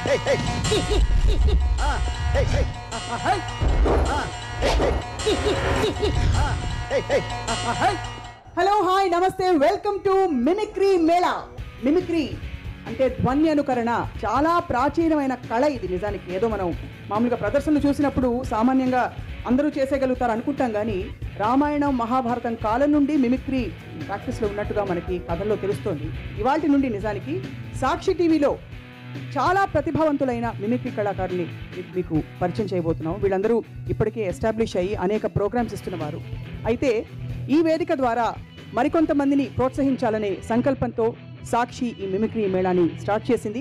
Hello hi నమస్తే welcome to mimicry Mela mimicry అంటే ధ్వని అనుకరణ చాలా ప్రాచీనమైన కళ ఇది నిజానికి ఏదో మనం మామూలుగా ప్రదర్శనలు చూసినప్పుడు సామాన్యంగా అందరూ చేసేయగలుగుతారు అనుకుంటాం కానీ రామాయణం మహాభారతం కాలం నుండి మిమిక్రీ ప్రాక్టీస్లో ఉన్నట్టుగా మనకి కథల్లో తెలుస్తోంది ఇవాటి నుండి నిజానికి సాక్షి టీవీలో చాలా ప్రతిభావంతులైన మిమిక్రీ కళాకారుల్ని మీ- మీకు పరిచయం చేయబోతున్నాం వీళ్ళందరూ ఇప్పటికే ఎస్టాబ్లిష్ అయ్యి అనేక ప్రోగ్రామ్స్ ఇస్తున్నవారు అయితే ఈ వేదిక ద్వారా మరికొంతమందిని ప్రోత్సహించాలనే సంకల్పంతో సాక్షి ఈ మిమిక్రీ మేళాని స్టార్ట్ చేసింది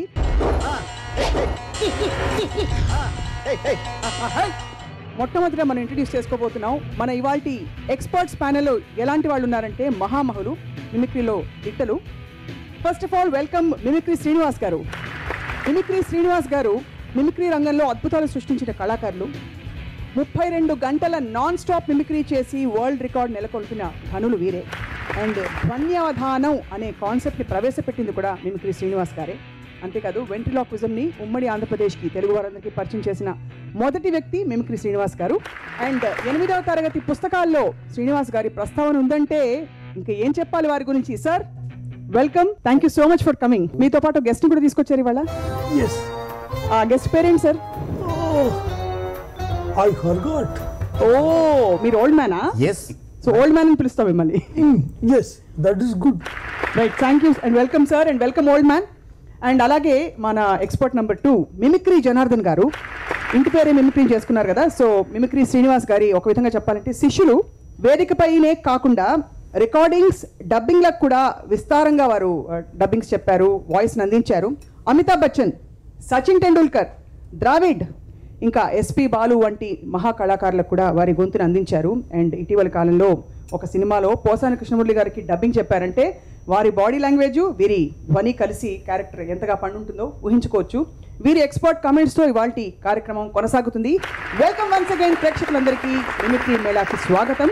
మొట్టమొదటిగా మనం ఇంట్రడ్యూస్ చేసుకోబోతున్నాం మన ఇవాల్టి ఎక్స్పర్ట్స్ ప్యానెల్లో ఎలాంటి వాళ్ళు ఉన్నారంటే మహామహులు మిమిక్రీలో దిట్టలు first of all welcome mimicry Srinivas garu mimicry Srinivas garu mimicry రంగంలో అద్భుతాలు సృష్టించిన కళాకారులు ముప్పై రెండు గంటల నాన్ స్టాప్ మిమిక్రీ చేసి వరల్డ్ రికార్డ్ నెలకొల్పిన ధనులు వీరే అండ్ ధ్వన్యావధానం అనే కాన్సెప్ట్ని ప్రవేశపెట్టింది కూడా మిమిక్రీ శ్రీనివాస్ గారే అంతేకాదు వెంట్రిలాక్విజంని ఉమ్మడి ఆంధ్రప్రదేశ్కి తెలుగు వారందరికీ పరిచయం చేసిన మొదటి వ్యక్తి మిమిక్రీ శ్రీనివాస్ గారు అండ్ ఎనిమిదవ తరగతి పుస్తకాల్లో శ్రీనివాస్ గారి ప్రస్తావన ఉందంటే ఇంకా ఏం చెప్పాలి వారి గురించి sir welcome thank you so much for coming మీతో పాటు గెస్ట్ కూడా తీసుకొచ్చారు ఇవాళ Yes. ఆ guest parent sir Oh, I forgot. ఓ మీరు ఓల్డ్ మ్యానా Yes. సో ఓల్డ్ మ్యాన్ అని పిలుస్తాం మిమ్మల్ని Mm, yes, that is good. Right thank you and welcome sir and welcome old man and అలాగే మన expert number two mimicry Janardhan garu ఇంటి పేరే మిమిక్రీ చేసుకున్నారు కదా సో మిమిక్రీ శ్రీనివాస్ గారి ఒక విధంగా చెప్పాలంటే శిష్యులు వేదికపైనే కాకుండా రికార్డింగ్స్ డబ్బింగ్లకు కూడా విస్తారంగా వారు డబ్బింగ్స్ చెప్పారు వాయిస్ని అందించారు అమితాబ్ బచ్చన్ సచిన్ టెండూల్కర్ ద్రావిడ్ ఇంకా ఎస్పి బాలు వంటి మహా కళాకారులకు కూడా వారి గొంతుని అందించారు అండ్ ఇటీవల కాలంలో ఒక సినిమాలో పోసాని కృష్ణమురళి గారికి డబ్బింగ్ చెప్పారంటే వారి బాడీ లాంగ్వేజ్ వీరి ధ్వని కలిసి క్యారెక్టర్ ఎంతగా పండుంటుందో ఊహించుకోవచ్చు వీరి ఎక్స్పర్ట్ కామెంట్స్తో ఇవాళ కార్యక్రమం కొనసాగుతుంది వెల్కమ్ వన్స్ అగైన్ ప్రేక్షకులందరికీ మిమిక్రీ మేళాకి స్వాగతం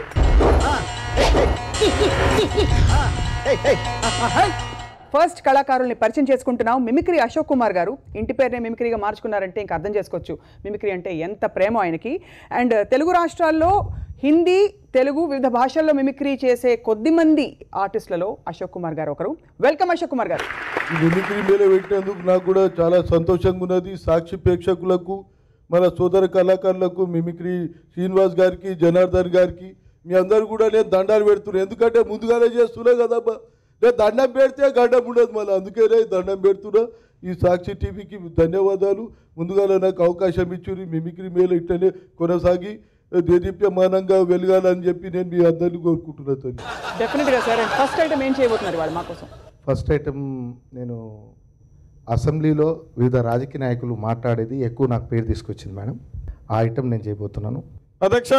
ఫస్ట్ కళాకారుల్ని పరిచయం చేసుకుంటున్నాం మిమిక్రీ అశోక్ కుమార్ గారు ఇంటి పేరునే మిమిక్రీగా మార్చుకున్నారంటే ఇంకా అర్థం చేసుకోవచ్చు మిమిక్రీ అంటే ఎంత ప్రేమ ఆయనకి అండ్ తెలుగు రాష్ట్రాల్లో హిందీ తెలుగు వివిధ భాషల్లో మిమిక్రీ చేసే కొద్ది మంది ఆర్టిస్టులలో అశోక్ కుమార్ గారు ఒకరు వెల్కమ్ అశోక్ కుమార్ గారు ఈ మిమిక్రీ మీద పెట్టినందుకు నాకు కూడా చాలా సంతోషంగా ఉన్నది సాక్షి ప్రేక్షకులకు మన సోదర కళాకారులకు మిమిక్రీ శ్రీనివాస్ గారికి జనార్దన్ గారికి మీ అందరు కూడా నేను దండాలు పెడుతున్నాను ఎందుకంటే ముందుగానే చేస్తున్నా కదమ్మా నేను దండం పెడితే గడ్డం ఉండదు మళ్ళీ అందుకే నేను దండం పెడుతున్నా ఈ సాక్షి టీవీకి ధన్యవాదాలు ముందుగానే నాకు అవకాశం ఇచ్చారు మిమిక్రీ మేల ఇట్లనే కొనసాగి దేదీప్యమానంగా వెలగాలని చెప్పి నేను మీ అందరినీ కోరుకుంటున్నా తల్లి డెఫినెట్గా సార్ అండ్ ఫస్ట్ ఐటమ్ ఏం చేయబోతున్నారు వాళ్ళు మా కోసం ఫస్ట్ ఐటమ్ నేను అసెంబ్లీలో వివిధ రాజకీయ నాయకులు మాట్లాడేది ఎక్కువ నాకు పేరు తీసుకొచ్చింది మేడం ఆ ఐటమ్ నేను చేయబోతున్నాను అధ్యక్ష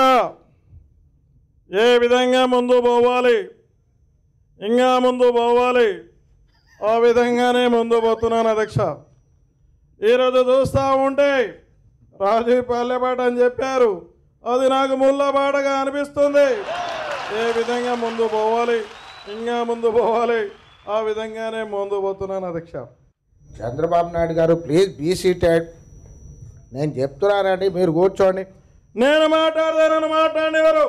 ఏ విధంగా ముందు పోవాలి ఇంకా ముందు పోవాలి ఆ విధంగానే ముందు పోతున్నాను అధ్యక్ష ఈరోజు చూస్తూ ఉంటే రాజీవ్ పల్లెపాట అని చెప్పారు అది నాకు ముళ్ళబాటగా అనిపిస్తుంది ఏ విధంగా ముందు పోవాలి ఇంకా ముందు పోవాలి ఆ విధంగానే ముందు పోతున్నాను అధ్యక్ష చంద్రబాబు నాయుడు గారు ప్లీజ్ బీ సీటెడ్ నేను చెప్తున్నానండి మీరు కూర్చోండి నేను మాట్లాడదానని మాట్లాడేవారు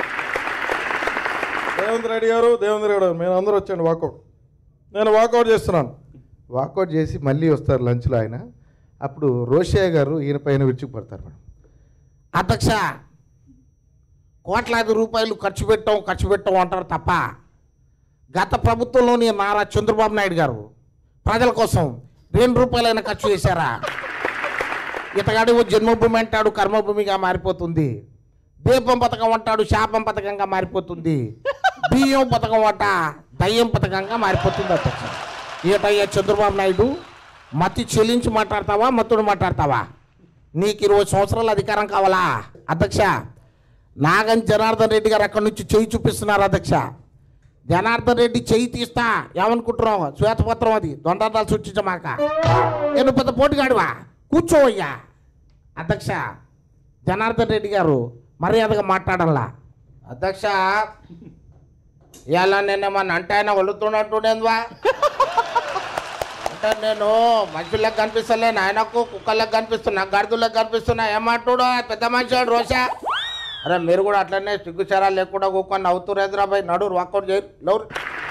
రేవంత్ రెడ్డి గారు దేవేంద్ర రెడ్డి గారు మీరు అందరూ వచ్చండి వాకౌట్ నేను వాకౌట్ చేస్తున్నాను వాకౌట్ చేసి మళ్ళీ వస్తారు లంచ్లో ఆయన అప్పుడు రోషయ్య గారు ఈయన పైన విరుచుకుపడతారు మేడం అధ్యక్ష కోట్లాది రూపాయలు ఖర్చు పెట్టాం ఖర్చు పెట్టాం అంటారు తప్ప గత ప్రభుత్వంలోని నారా చంద్రబాబు నాయుడు గారు ప్రజల కోసం రెండు రూపాయలైనా ఖర్చు చేశారా ఇతగాడు ఓ జన్మభూమి అంటాడు కర్మభూమిగా మారిపోతుంది దీపం పథకం అంటాడు శాపం పథకంగా మారిపోతుంది బియ్యం పథకం అంట దయ్యం పథకంగా మారిపోతుంది అధ్యక్ష ఈటయ్య చంద్రబాబు నాయుడు మతి చెల్లించి మాట్లాడతావా మత్తుడు మాట్లాడతావా నీకు ఇరవై సంవత్సరాల అధికారం కావాలా అధ్యక్ష నాగన్ జనార్దన్ రెడ్డి గారు అక్కడి నుంచి చెయ్యి చూపిస్తున్నారు అధ్యక్ష జనార్దన్ రెడ్డి చెయ్యి తీస్తా ఏమనుకుంటున్నావు శ్వేతపత్రం అది దొండరాలు సృష్టించమాక నేను పెద్ద పోటీగాడివా కూర్చోవయ్యా అధ్యక్ష జనార్దన్ రెడ్డి గారు మర్యాదగా మాట్లాడాలా అధ్యక్ష ఇలా నేనేమన్నా అంటే ఆయన వలుతున్నట్టుండేందువా అంటే నేను మనుషులకు కనిపిస్తలే నాయనకు కుక్కలకు కనిపిస్తున్నా గడుదులకు కనిపిస్తున్నా ఏమంటాడు ఆ పెద్ద మనిషి వాడు రోషా అరే మీరు కూడా అట్లనే సిగ్గుచారా లేకుండా కూకొని నవ్వుతురు హైదరాబాద్ నడు వాకౌట్ చేయరు లవ్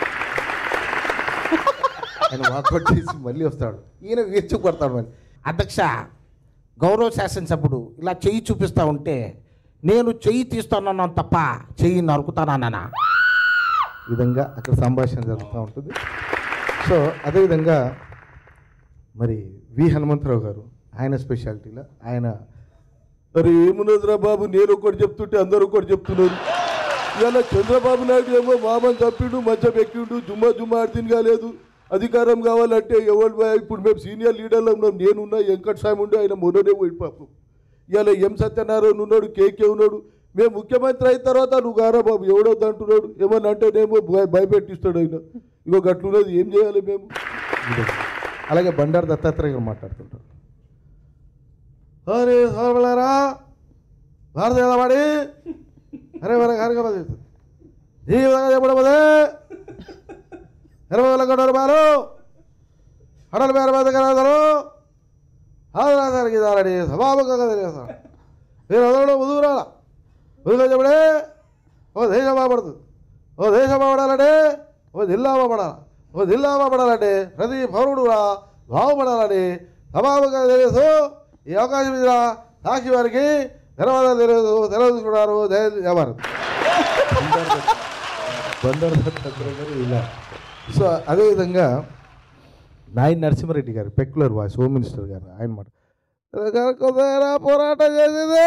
ఆయన వాకౌట్ చేసి మళ్ళీ వస్తాడు ఈయన వీర్చు కొడతాడు మళ్ళీ అధ్యక్ష గౌరవ శాసనసభ్యుడు ఇలా చెయ్యి చూపిస్తా ఉంటే నేను చెయ్యి తీస్తానన్నాను తప్ప చెయ్యి నరుకుతానన్నా ఈ విధంగా అక్కడ సంభాషణ జరుగుతూ ఉంటుంది సో అదేవిధంగా మరి వి హనుమంతరావు గారు ఆయన స్పెషాలిటీలో ఆయన మరి ఏమున్నదిరా బాబు నేను ఒకటి చెప్తుంటే అందరూ ఒకటి చెప్తున్నారు ఇవాళ చంద్రబాబు నాయుడు ఏమో మామని చప్పిండు మంచం ఎక్కిండు జుమ్మా జుమ్మా ఆడితిని కాలేదు అధికారం కావాలంటే ఎవరు ఇప్పుడు మేము సీనియర్ లీడర్లు ఉన్నాం నేనున్నా వెంకట స్వామి ఉండే ఆయన మొన్ననే పోయి పాపం ఇవాళ ఎం సత్యనారాయణ ఉన్నాడు కేకే ఉన్నాడు మేము ముఖ్యమంత్రి అయిన తర్వాత నువ్వు గారా బాబు ఎవడొద్దు అంటున్నాడు ఏమన్నా అంటేనేమో భయ- భయపెట్టిస్తాడు ఆయన ఇగో గట్లున్నది ఏం చేయాలి మేము ఈ విధంగా. అలాగే బండారు దత్తాత్రేయ గారు మాట్లాడుతుంటారు అరే సోదరులారా భారత వాడి అరే మన కార్యక్రమం చేస్తుంది ఈ విధంగా చెప్పడమదే ఇరవై వేల కోట్ల రూపాయలు హడల పేరు మీద కలగలరు హాజరాదానికి దారడి సభాముఖంగా తెలియజేస్తాను మీరు వదలడం ముందుకు రాలా ముందుగా చెప్పడే ఓ దేశం బాగుపడుతుంది ఓ దేశం బాగుపడాలంటే ఓ జిల్లా బాగుపడాలి ఓ జిల్లా బాగుపడాలంటే ప్రతి పౌరుడు కూడా బాగుపడాలని సభాముఖంగా తెలియజేస్తూ ఈ అవకాశం ఇచ్చిన సాక్షి వారికి ధన్యవాదాలు తెలియదు తెలియజేసుకున్నారు జయవారు బండారు దత్తాత్రేయ గారు ఇలా సో అదేవిధంగా నాయన్ నరసింహారెడ్డి గారు పెక్యులర్ వాయిస్ హోమ్ మినిస్టర్ గారు ఆయన మాట తెలంగాణ కోసం ఎలా పోరాటం చేసింది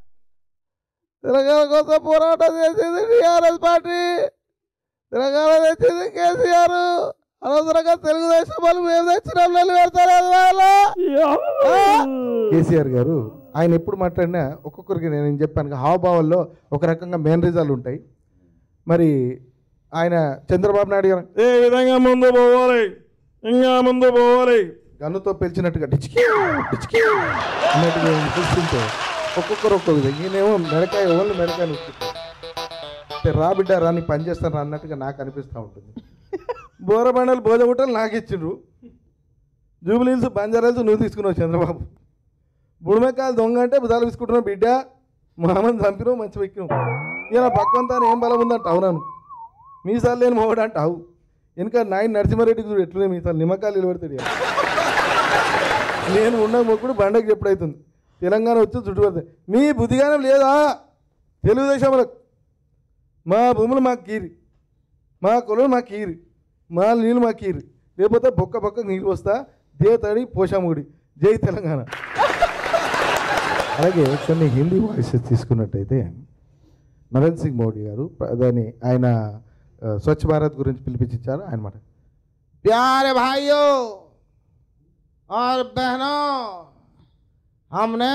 తెలంగాణ కోసం పోరాటం చేసింది టీఆర్ఎస్ పార్టీ తెలంగాణ తెచ్చింది కేసీఆర్ అనవసరంగా తెలుగుదేశం వాళ్ళు మేము తెచ్చిన వాళ్ళు పెడతారు వాళ్ళు. ఆ? కేసీఆర్ గారు ఆయన ఎప్పుడు మాట్లాడినా ఒక్కొక్కరికి నేను ఏం చెప్పాను హావభావాల్లో ఒక రకంగా మేనరిజాలు ఉంటాయి మరి ఆయన చంద్రబాబు నాయుడు గారు ఏ విధంగా ముందు పోవాలి ఇంకా ముందు పోవాలి గన్నుతో పెంచినట్టుగా డిచికి డిచికి అన్నట్టుగా చూస్తుంటే ఒక్కొక్కరు ఒక్కొక్క విధంగా ఈయనేమో మెడకాయ ఓన్లీ మెడకాయ నొక్కుంటారు అంటే రా బిడ్డ రాని పని చేస్తాను అన్నట్టుగా నాకు అనిపిస్తూ ఉంటుంది బోరబండలు భోజగుట్టలు నాకు ఇచ్చిండ్రు జూబిలీన్స్ బంజారాల్స్ నువ్వు తీసుకున్నావు చంద్రబాబు బుడమకాయలు దొంగ అంటే బుధాలు తీసుకుంటున్నావు బిడ్డ మామని చంపినావు మంచి వెక్కినావు ఈయన పక్కంతా ఏం బలం ఉందంట అవునాను మీసాలు లేని మొగడు అంటావు వెనుక నాయన నరసింహారెడ్డికి చూడు ఎట్లనే మీసాలు నిమ్మకాయలు నిలబెడతాడు ఇక. నేను ఉన్న మొక్కుడు బండకి ఎప్పుడైతుంది తెలంగాణ వచ్చి చుట్టూ పెడతాయి మీ బుద్ధిగానం లేదా తెలుగుదేశంలో మా భూములు మాకు కీరి మా కొలువు మాకు కీరి మా నీళ్ళు మాకు కీరి లేకపోతే బొక్క బొక్క నీళ్ళు వస్తా దే తడి పోషాముడి జై తెలంగాణ అలాగే కొన్ని హిందీ వాయిసెస్ తీసుకున్నట్టయితే నరేంద్ర సింగ్ మోడీ గారు దాన్ని ఆయన ఆ, స్వచ్ఛ భారత్ గురించి పిలిపించారు ఆయన మాట प्यारे भाइयों और बहनों हमने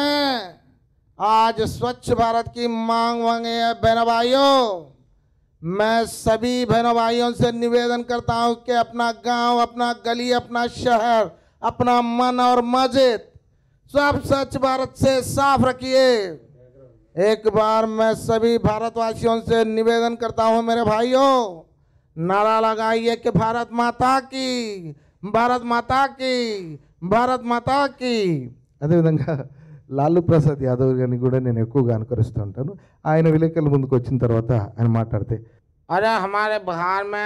आज स्वच्छ भारत की मांग मांगे है बहनों भाइयों मैं सभी बहनों भाइयों से निवेदन करता हूं कि अपना गांव अपना गली अपना शहर अपना मन और मस्जिद सब स्वच्छ भारत से साफ रखिए एक बार मैं सभी भारतवासियों से निवेदन करता हूं मेरे भाइयों नारा लगाइए कि भारत माता की भारत माता की भारत माता की అదేవిధంగా లాలూ ప్రసాద్ యాదవ్ గారిని కూడా నేను ఎక్కువగా అనుకరిస్తూ ఉంటాను ఆయన విలేకరుల ముందుకు వచ్చిన తర్వాత ఆయన మాట్లాడితే अरे हमारे बिहार में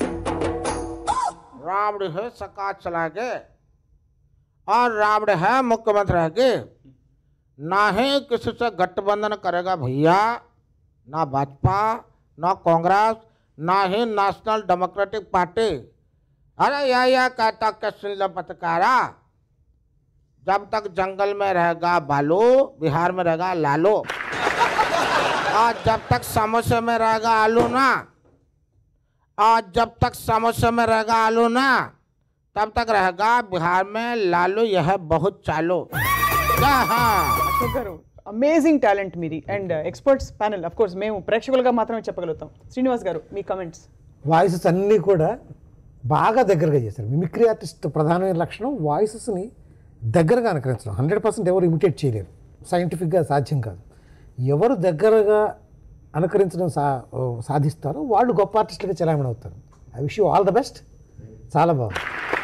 रावण है सका चला के और रावण है मुख्यमंत्री है के ना ही किसी से गठबंधन करेगा भैया ना भाजपा ना कांग्रेस ना ही नेशनल डेमोक्रेटिक पार्टी अरे यह यह कहता कि सुन लो पत्रकारा जब तक जंगल में रहेगा बालू बिहार में रहेगा लालू और जब तक समोसे में रहेगा आलू ना और जब तक समोसे में रहेगा आलू ना तब तक रहेगा बिहार में लालू यह बहुत चालू क्या हाँ అశోక్ గారు అమేజింగ్ టాలెంట్ మీది and experts panel of course మేము ప్రేక్షకులుగా మాత్రమే చెప్పగలుగుతాం శ్రీనివాస్ గారు మీ కమెంట్స్ వాయిసెస్ అన్నీ కూడా బాగా దగ్గరగా చేశారు మిమిక్రీ ఆర్టిస్ట్ ప్రధానమైన లక్షణం వాయిసెస్ని దగ్గరగా అనుకరించడం హండ్రెడ్ పర్సెంట్ ఎవరు ఇమిటేట్ చేయలేరు సైంటిఫిక్గా సాధ్యం కాదు ఎవరు దగ్గరగా అనుకరించడం సా సాధిస్తారో వాళ్ళు గొప్ప ఆర్టిస్టులుగా చలామణి అవుతారు I wish you all the best చాలా బాగుంది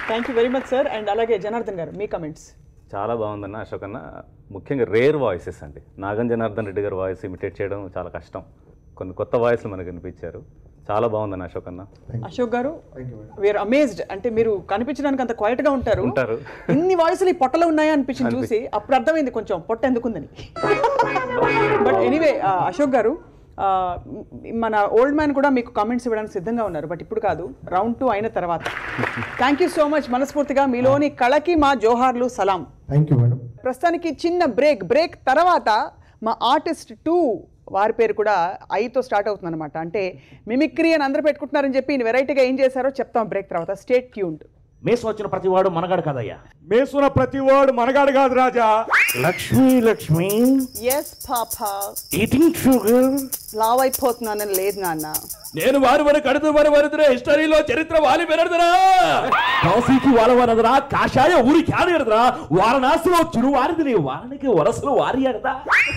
thank you very much sir and అలాగే జనార్దన్ గారు మీ కమెంట్స్ చాలా బాగుందన్న అశోక్ అన్న ముఖ్యంగా రేర్ వాయిసెస్ అండి నాగం జనార్దన్ రెడ్డి గారి వాయిస్ ఇమిటేట్ చేయడం చాలా కష్టం కొన్ని కొత్త వాయిస్లు మనకు వినిపించారు చాలా బాగుందన్న అశోక్ అన్న అశోక్ గారు వీఆర్ అమేజ్డ్ అంటే మీరు కనిపించడానికి అంత క్వైట్ గా ఉంటారు ఉంటారు. ఇన్ని వాయిస్లు ఈ పొట్టలో ఉన్నాయా అనిపించింది చూసి అప్పుడు అర్థమైంది కొంచెం పొట్ట ఎందుకుందని బట్ ఎనీవే అశోక్ గారు ఆ, మన ఓల్డ్ మ్యాన్ కూడా మీకు కామెంట్స్ ఇవ్వడానికి సిద్ధంగా ఉన్నారు బట్ ఇప్పుడు కాదు రౌండ్ టూ అయిన తర్వాత థ్యాంక్ యూ సో మచ్ మనస్ఫూర్తిగా మీలోని కళకి మా జోహార్లు సలాం థ్యాంక్ యూ మేడం ప్రస్తుతానికి చిన్న బ్రేక్ బ్రేక్ తర్వాత మా ఆర్టిస్ట్ టూ వారి పేరు కూడా ఐతో స్టార్ట్ అవుతుంది అనమాట అంటే మిమిక్రీ అని అందరూ పెట్టుకుంటున్నారని చెప్పి వెరైటీగా ఏం చేశారో చెప్తాం బ్రేక్ తర్వాత స్టేట్ ట్యూన్డ్ మేసు వచ్చిన ప్రతివాడు మనగాడు కదయ్యా మేసున ప్రతివాడు మనగాడు కాదు రాజా Lakshmi Lakshmi yes papa eating sugar లావ్ అయిపోతున్నానని లేదు నాన్న నేను వారు వరకు కడుతూ వారు వరుదురా హిస్టరీలో చరిత్ర వాలి పెరదురా కాఫీకి వాళ్ళ వరదురా కాషాయ ఊరికి ఆడెడదురా వారణాసిలో చిరువారిది వారానికి వరసలు వారి ఆడదా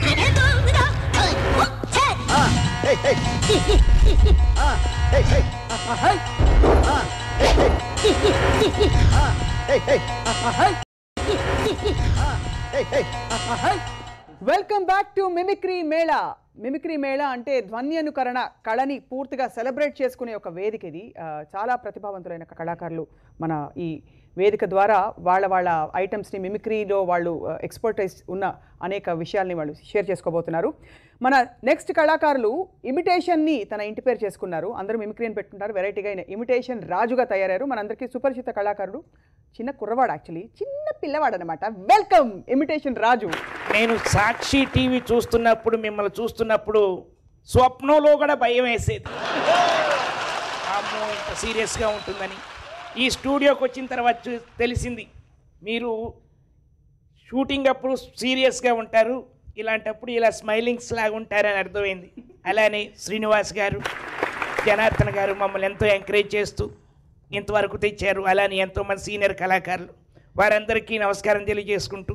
welcome back to mimicry Mela mimicry Mela అంటే ధ్వన్యనుకరణ కళని పూర్తిగా సెలబ్రేట్ చేసుకునే ఒక వేదిక ఇది ఆ, చాలా ప్రతిభావంతులైన కళాకారులు మన ఈ వేదిక ద్వారా వాళ్ళ వాళ్ళ ఐటమ్స్ని మిమిక్రీలో వాళ్ళు ఎక్స్పర్టైజ్ ఉన్న అనేక విషయాల్ని వాళ్ళు షేర్ చేసుకోబోతున్నారు మన నెక్స్ట్ కళాకారులు ఇమిటేషన్ని తన ఇంటి పేరు చేసుకున్నారు అందరూ మిమిక్రీ అని పెట్టుకుంటారు వెరైటీగా ఇమిటేషన్ రాజుగా తయారయ్యారు మనందరికీ సుపరిచిత కళాకారుడు చిన్న కుర్రవాడు యాక్చువల్లీ చిన్న పిల్లవాడు అనమాట వెల్కమ్ ఇమిటేషన్ రాజు నేను సాక్షి టీవీ చూస్తున్నప్పుడు మిమ్మల్ని చూస్తున్నప్పుడు స్వప్నంలో కూడా భయం వేసేది అమ్మో ఇంత సీరియస్గా ఉంటుందని ఈ స్టూడియోకి వచ్చిన తర్వాత చూ- తెలిసింది మీరు షూటింగ్ అప్పుడు సీరియస్గా ఉంటారు ఇలాంటప్పుడు ఇలా స్మైలింగ్స్ లాగా ఉంటారని అర్థమైంది అలానే శ్రీనివాస్ గారు జనార్దన్ గారు మమ్మల్ని ఎంతో ఎంకరేజ్ చేస్తూ ఇంతవరకు తెచ్చారు అలానే ఎంతోమంది సీనియర్ కళాకారులు వారందరికీ నమస్కారం తెలియజేసుకుంటూ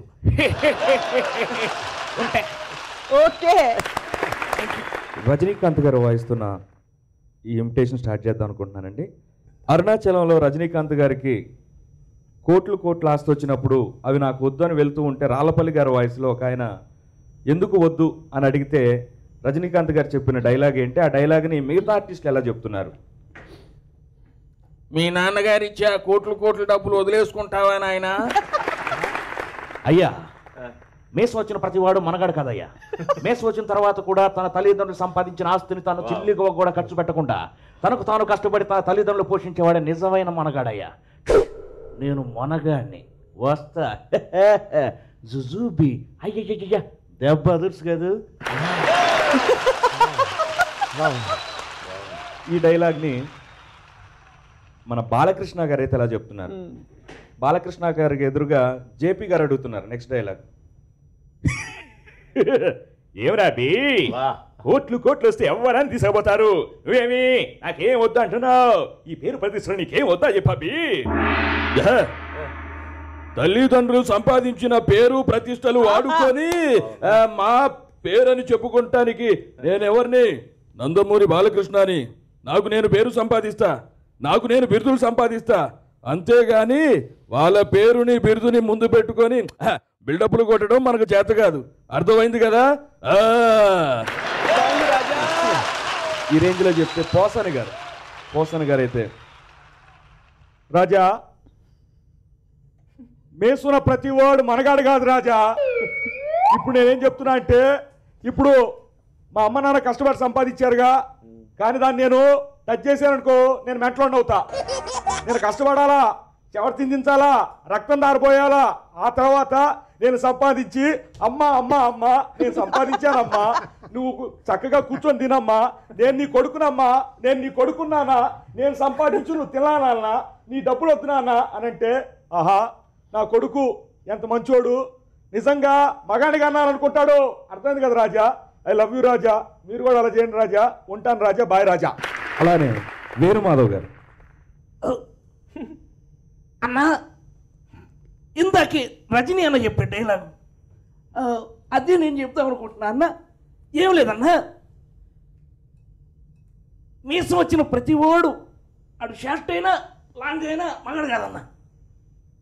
ఉంటాయి ఓకే రజనీకాంత్ గారు వాయిస్తున్న ఈ ఇమిటేషన్ స్టార్ట్ చేద్దాం అనుకుంటున్నానండి అరుణాచలంలో రజనీకాంత్ గారికి కోట్లు కోట్లు ఆస్తి వచ్చినప్పుడు అవి నాకు వద్దు అని వెళ్తూ ఉంటే రాళ్ళపల్లి గారి వాయిస్లో ఒక ఆయన ఎందుకు వద్దు అని అడిగితే రజనీకాంత్ గారు చెప్పిన డైలాగ్ ఏంటి ఆ డైలాగ్ని మిగతా ఆర్టిస్టులు ఎలా చెప్తున్నారు మీ నాన్నగారు ఇచ్చే ఆ కోట్లు కోట్ల డబ్బులు వదిలేసుకుంటావా నాయన అయ్యా మేసు వచ్చిన ప్రతివాడు మనగాడు కదయ్యా మేసు వచ్చిన తర్వాత కూడా తన తల్లిదండ్రులు సంపాదించిన ఆస్తిని తాను చిల్లిగా కూడా ఖర్చు పెట్టకుండా తనకు తాను కష్టపడి తన తల్లిదండ్రులు పోషించేవాడే నిజమైన మనగాడయ్యా నేను మనగాడిని వస్తా జుజూబి అయ్యయ్య దెబ్బ అదుర్సు కదూ ఈ డైలాగ్ని మన బాలకృష్ణ గారు అయితే ఎలా చెప్తున్నారు బాలకృష్ణ గారికి ఎదురుగా జేపీ గారు అడుగుతున్నారు నెక్స్ట్ డైలాగ్ ఏమిరా బి కోట్లు కోట్లు వస్తే ఎవరని తీసుకుపోతారు నువ్వేమి నాకేం వద్దు అంటున్నావు ఈ పేరు ప్రతిష్టలు నీకేం వద్దా చెప్పాబి తల్లిదండ్రులు సంపాదించిన పేరు ప్రతిష్టలు వాడుకొని ఆ, మా పేరని చెప్పుకుంటానికి నేనెవరిని నందమూరి బాలకృష్ణని నాకు నేను పేరు సంపాదిస్తా నాకు నేను బిరుదులు సంపాదిస్తా అంతేగాని వాళ్ళ పేరుని బిరుదుని ముందు పెట్టుకొని హ, బిల్డప్లు కొట్టడం మనకు చేత కాదు అర్థమైంది కదా ఆ ఈ రేంజ్లో చెప్తే పోసాని గారు పోసాని గారు అయితే రాజా మేసున ప్రతివాడు మనగాడు కాదు రాజా ఇప్పుడు నేనేం చెప్తున్నా అంటే ఇప్పుడు మా అమ్మ నాన్న కష్టపడి సంపాదించారుగా కానీ దాన్ని నేను టచ్ చేశాననుకో నేను మెంట్లో అవుతా నేను కష్టపడాలా చెవరు తిందించాలా రక్తం దారిపోయాలా ఆ తర్వాత నేను సంపాదించి అమ్మ అమ్మ అమ్మ నేను సంపాదించానమ్మా నువ్వు కు- చక్కగా కూర్చొని తినమ్మా నేను నీ కొడుకునమ్మా నేను నీ కొడుకున్నానా నేను సంపాదించు నువ్వు తినాలన్నా నీ డబ్బులు వద్దునానా అని అంటే ఆహా నా కొడుకు ఎంత మంచోడు నిజంగా మగాడిగా అన్నారనుకుంటాడు అర్థమైంది కదా రాజా ఐ లవ్ యూ రాజా మీరు కూడా అలా చేయండి రాజా ఉంటాను రాజా బాయ్ రాజా అలానే వేణుమాధవ్ గారు అన్నా ఇందాకే రజనీ అన్న చెప్పే డైలాగ్ అదే నేను చెప్తాం అనుకుంటున్నా అన్న ఏం లేదన్నా మీసం వచ్చిన ప్రతి ఓడు అడు షార్ట్ అయినా లాంగ్ అయినా మగడు కాదన్న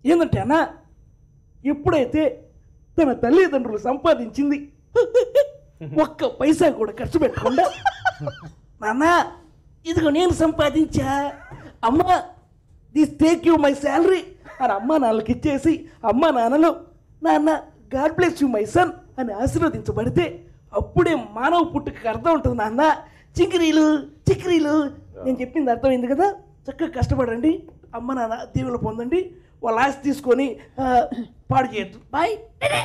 ఏంటంటే అన్న ఎప్పుడైతే తన తల్లిదండ్రులు సంపాదించింది ఒక్క పైసా కూడా ఖర్చు పెట్టకుండా నాన్న ఇదిగో నేను సంపాదించా అమ్మ this take you my salary అని అమ్మ నాన్నలకి ఇచ్చేసి అమ్మ నాన్నలు నాన్న god bless you my son అని ఆశీర్వదించబడితే అప్పుడే మానవ పుట్టుకకి అర్థం ఉంటుంది నాన్న చిక్రీలు చిక్రీలు నేను చెప్పింది అర్థమైంది కదా చక్కగా కష్టపడండి అమ్మ నాన్న దీవులు పొందండి వాళ్ళ ఆస్తి తీసుకొని ఆ, పాడు చేయొద్దు బాయ్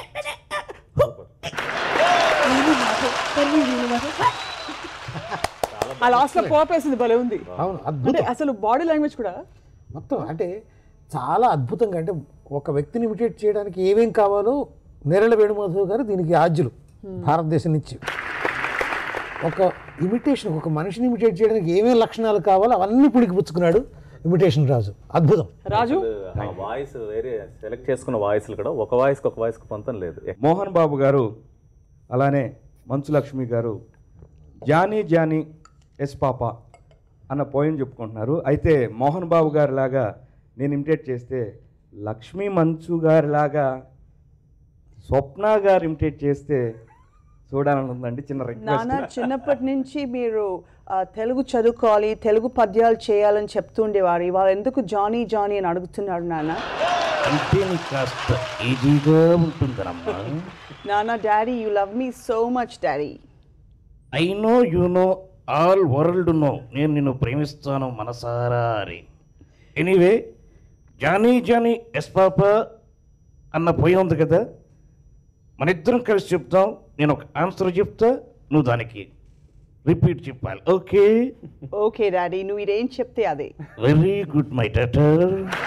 ఆ లాస్ట్ లో పోపేసింది భలే ఉంది అవును అంటే అద్భుతం అసలు బాడీ లాంగ్వేజ్ కూడా మొత్తం అంటే చాలా అద్భుతంగా అంటే ఒక వ్యక్తిని ఇమిటేట్ చేయడానికి ఏమేం కావాలో నేరళ వేణుమాధవ్ గారు దీనికి ఆద్యులు భారతదేశం నుంచి ఒక ఇమిటేషన్ ఒక మనిషిని ఇమిటేట్ చేయడానికి ఏమేం లక్షణాలు కావాలో అవన్నీ పుడికి పుచ్చుకున్నాడు ఇమిటేషన్ రాజు అద్భుతం రాజు ఆ వాయిస్ వేరే సెలెక్ట్ చేసుకున్న వాయిస్లు కూడా ఒక వాయిస్కి ఒక వాయిస్కి పొంతం లేదు మోహన్ బాబు గారు అలానే మంచు లక్ష్మి గారు జానీ జానీ ఎస్ పాప అన్న పోయం చెప్పుకుంటున్నారు అయితే మోహన్ బాబు గారి లాగా నేను ఇమిటేట్ చేస్తే లక్ష్మీ మంచు గారి లాగా స్వప్న గారు ఇమిటేట్ చేస్తే చూడాలని ఉందండి చిన్న నాన్న రిక్వెస్ట్ చిన్నప్పటి నుంచి మీరు ఆ, తెలుగు చదువుకోవాలి తెలుగు పద్యాలు చేయాలని చెప్తుండేవారు ఇవాళ ఎందుకు జానీ జానీ అని అడుగుతున్నాడు నాన్న అంటే నీకు కాస్త ఈజీగా ఉంటుందమ్మా నాన్న daddy you love me so much daddy I know you know all world no నేను నిన్ను ప్రేమిస్తాను మనసారా అని anyway Johnny Johnny yes papa అన్న పోయి ఉంది కదా మన ఇద్దరం కలిసి చెప్తాం నేను ఒక ఆన్సర్ చెప్తా నువ్వు దానికి రిపీట్ చెప్పాలి ఓకే ఓకే డాడీ నువ్వు ఇదేం చెప్తే అదే very good my daughter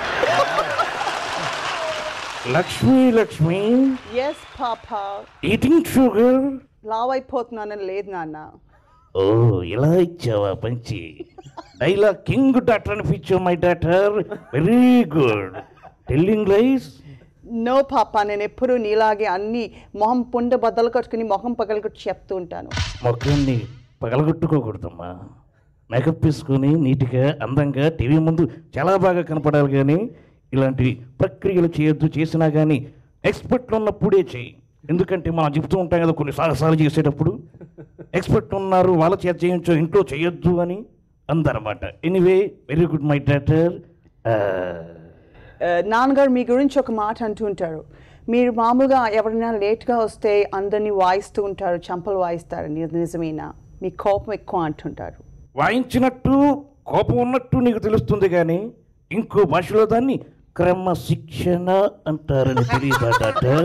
Lakshmi Lakshmi yes papa eating sugar లావ్ అయిపోతున్నానని లేదు నాన్న ఓ ఇలా ఇచ్చావా పంచి డైలాగ్ కింగ్ డాక్టర్ అనిపించావు my doctor very good telling lies no papa నేను ఎప్పుడు నీలాగే అన్ని మొహం పుండ బద్దలు కట్టుకుని మొహం పగలగొట్టి చెప్తూ ఉంటాను మొక్కల్ని పగలగొట్టుకోకూడదమ్మా మేకప్ వేసుకొని నీట్గా అందంగా టీవీ ముందు చాలా బాగా కనపడాలి కానీ ఇలాంటి ప్రక్రియలు చేయొద్దు చేసినా కానీ ఎక్స్పర్ట్లు ఉన్నప్పుడే చేయి ఎందుకంటే మనం చెప్తూ ఉంటాం కదా కొన్ని సాహసాలు చేసేటప్పుడు ఎక్స్పర్ట్ ఉన్నారు వాళ్ళ చేత చేయించు ఇంట్లో చేయొద్దు అని అందరమాట anyway very good my doctor ఆ, నాన్నగారు మీ గురించి ఒక మాట అంటుంటారు మీరు మామూలుగా ఎవరైనా లేట్గా వస్తే అందరినీ వాయిస్తూ ఉంటారు చంపలు వాయిస్తారు ఇది నిజమేనా మీ కోపం ఎక్కువ అంటుంటారు వాయించినట్టు కోపం ఉన్నట్టు నీకు తెలుస్తుంది కానీ ఇంకో భాషలో దాన్ని క్రమశిక్షణ అంటారని తెలియదా డాక్టర్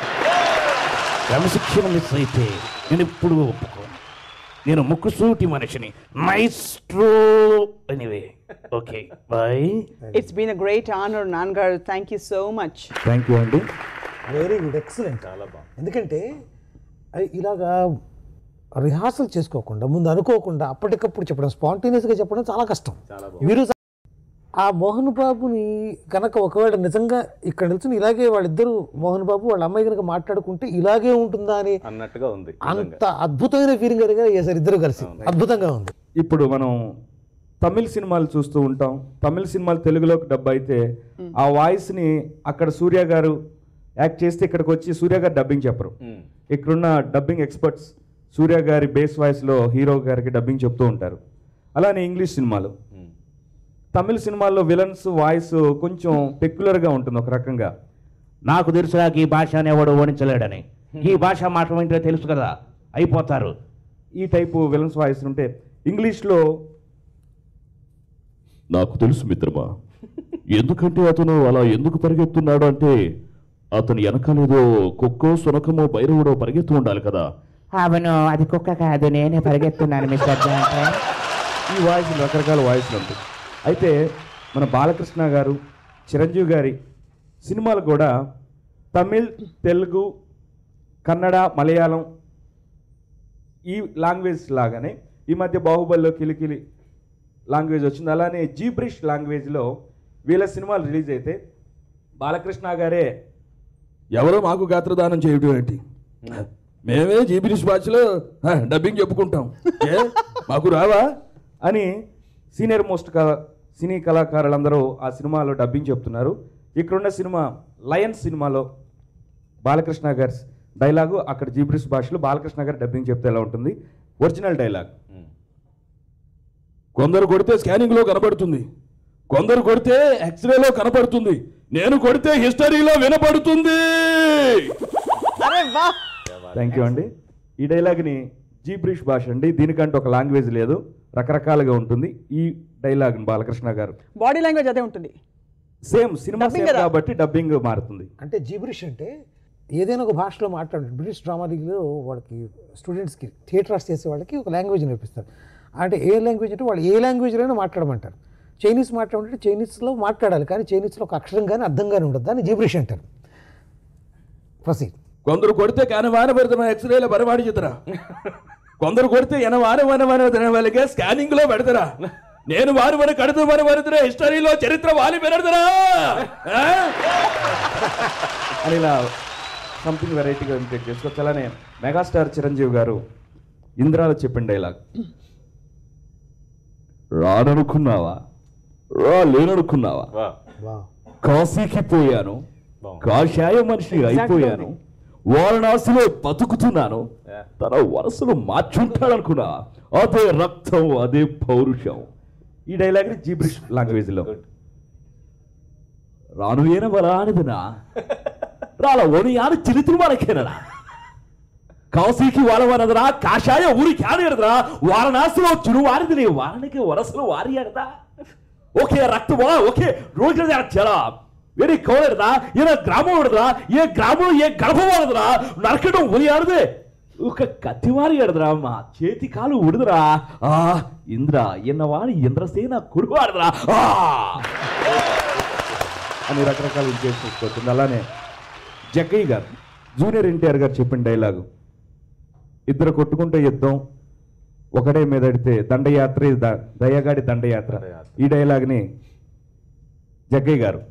క్రమశిక్షణ మిస్ అయితే నేను ఎప్పుడు ఒప్పుకోను నేను ముక్కుసూటి మనిషిని maestro anyway okay boy it's been a great honour నాన్నగారు thank you so much thank you అండి వెరీ గుడ్ ఎక్సలెంట్ చాలా బాగుంది ఎందుకంటే అయ్ ఇలాగా రిహార్సల్ చేసుకోకుండా ముందు అనుకోకుండా అప్పటికప్పుడు చెప్పడం స్పాంటేనియస్గా చెప్పడం చాలా కష్టం మీరు ఆ మోహన్ బాబుని కనుక ఒకవేళ నిజంగా ఇక్కడ నిల్చుని ఇలాగే వాళ్ళిద్దరూ మోహన్ బాబు వాళ్ళ అమ్మాయి కనుక మాట్లాడుకుంటే ఇలాగే ఉంటుందా అని అన్నట్టుగా ఉంది అంత అద్భుతమైన ఫీలింగ్ కలిగా చేశారు ఇద్దరు కలిసి అద్భుతంగా ఉంది ఇప్పుడు మనం తమిళ సినిమాలు చూస్తూ ఉంటాం తమిళ సినిమాలు తెలుగులోకి డబ్ అయితే ఆ వాయిస్ని అక్కడ సూర్య గారు యాక్ట్ చేస్తే ఇక్కడికి వచ్చి సూర్య గారు డబ్బింగ్ చెప్పరు ఇక్కడున్న డబ్బింగ్ ఎక్స్పర్ట్స్ సూర్య గారి బేస్ వాయిస్లో హీరో గారికి డబ్బింగ్ చెప్తూ ఉంటారు అలానే ఇంగ్లీష్ సినిమాలు తమిళ సినిమాల్లో విలన్స్ వాయిస్ కొంచెం పెక్యులర్గా ఉంటుంది ఒక రకంగా నాకు తెలుసు ఈ భాషని ఎవడు ఓడించలేడని ఈ భాష మాట ఏంటో తెలుసు కదా అయిపోతారు ఈ టైపు విలన్స్ వాయిస్ ఉంటే ఇంగ్లీష్లో నాకు తెలుసు మిత్రమా ఎందుకంటే అతను అలా ఎందుకు పరిగెత్తున్నాడు అంటే అతను వెనకలేదో కుక్కో సునకమో భైరవుడో పరిగెత్తు ఉండాలి కదా అవును అది కుక్క కాదు నేనే పరిగెత్తున్నాను మిస్టర్ ఈ వాయిస్ రకరకాల వాయిస్లు ఉంటాయి అయితే మన బాలకృష్ణ గారు చిరంజీవి గారి సినిమాలు కూడా తమిళ్ తెలుగు కన్నడ మలయాళం ఈ లాంగ్వేజ్ లాగానే ఈ మధ్య బాహుబలిలో కిలికిలి లాంగ్వేజ్ వచ్చింది అలానే జీబ్రిష్ లాంగ్వేజ్లో వీళ్ళ సినిమాలు రిలీజ్ అయితే బాలకృష్ణ గారే ఎవరో మాకు గాత్రదానం చేయడం ఏంటి మేమే జీబినిష్ భాషలో ఆ, డబ్బింగ్ చెప్పుకుంటాం ఏ మాకు రావా అని సీనియర్ మోస్ట్ కళ సినీ కళాకారులందరూ ఆ సినిమాలో డబ్బింగ్ చెప్తున్నారు ఇక్కడున్న సినిమా లయన్ సినిమాలో బాలకృష్ణ గారి డైలాగు అక్కడ జీబ్రిస్ భాషలో బాలకృష్ణ గారు డబ్బింగ్ చెప్తే ఎలా ఉంటుంది ఒరిజినల్ డైలాగ్ కొందరు కొడితే స్కానింగ్ లో కనబడుతుంది కొందరు కొడితే ఎక్స్రేలో కనబడుతుంది నేను కొడితే హిస్టరీలో వినపడుతుంది అరే వా థ్యాంక్ యూ అండి ఈ డైలాగ్ని జీబ్రిష్ భాష అండి దీనికంటే ఒక లాంగ్వేజ్ లేదు రకరకాలుగా ఉంటుంది ఈ డైలాగ్ని బాలకృష్ణ గారు బాడీ లాంగ్వేజ్ అదే ఉంటుంది సేమ్ సినిమా Dubbing సేమ్ కదా? కాబట్టి డబ్బింగ్ మారుతుంది అంటే జీబ్రిష్ అంటే ఏదైనా ఒక భాషలో మాట్లాడండి బ్రిటిష్ డ్రామా లీగ్లో వాళ్ళకి స్టూడెంట్స్కి థియేటర్ ఆర్ట్స్ చేసే వాళ్ళకి ఒక లాంగ్వేజ్ నేర్పిస్తారు అంటే ఏ లాంగ్వేజ్ అంటే వాళ్ళు ఏ లాంగ్వేజ్లోనే మాట్లాడమంటారు చైనీస్ మాట్లాడంటే చైనీస్లో మాట్లాడాలి కానీ చైనీస్లో ఒక అక్షరం కానీ అర్థం కానీ ఉండదు దాన్ని జీబ్రిష్ అంటారు ప్రసీడ్ కొందరు కొడితే కాని వాన పెడతాం ఎక్స్రేలో బరవాడి చెత్తరా కొందరు కొడితే ఎన వాన వాన వాన తిన వాళ్ళకే స్కానింగ్ లో పెడతారా నేను వారు వారు కడుతూ వారు వరుతురా హిస్టరీలో చరిత్ర వాలి పెడతారా అని ఇలా సంథింగ్ వెరైటీగా ఇంప్లీట్ చేసుకోవచ్చు అలానే మెగాస్టార్ చిరంజీవి గారు ఇంద్రాలో చెప్పిన డైలాగ్ రాననుకున్నావా రా లేననుకున్నావా వా కాశీకి పోయాను కాషాయ మనిషి అయిపోయాను వారణాసిలో బతుకుతున్నాను తన వరసలు మార్చుంటాడనుకున్నా అదే రక్తం అదే పౌరుషం ఈ డైలాగ్ని జీబ్రిష్ లాంగ్వేజ్లో రాను ఏన బలానిదినా రాల ఓని యాను చిలితులు మనకేనడా కాశీకి వాడవనదరా కాషాయ ఊరికి ఆడేడదరా వారణాసిలో చురువారిది వారణికి వరసలు వారి ఆడదా ఒకే రక్తమా ఒకే రోజుల చెడా వేరే కౌడదా ఈయన గ్రామం ఆడదా ఏ గ్రామం ఏ గర్భం ఆడదురా నరకడం ఉరి ఆడదే ఒక కత్తివారి ఆడదురా మా చేతి కాలు ఉడదురా ఆ ఇంద్ర ఎన్నవాడి ఇంద్రసేన కురువు ఆడదురా ఆ అని రకరకాల ఇంకేసి చూసుకోవచ్చు అలానే జగ్గయ్య గారు జూనియర్ ఎన్టీఆర్ గారు చెప్పిన డైలాగు ఇద్దరు కొట్టుకుంటే యుద్ధం ఒకటే మీదడితే దండయాత్ర ఇది ద- దయ్యగాడి దండయాత్ర ఈ డైలాగ్ని జగ్గయ్య గారు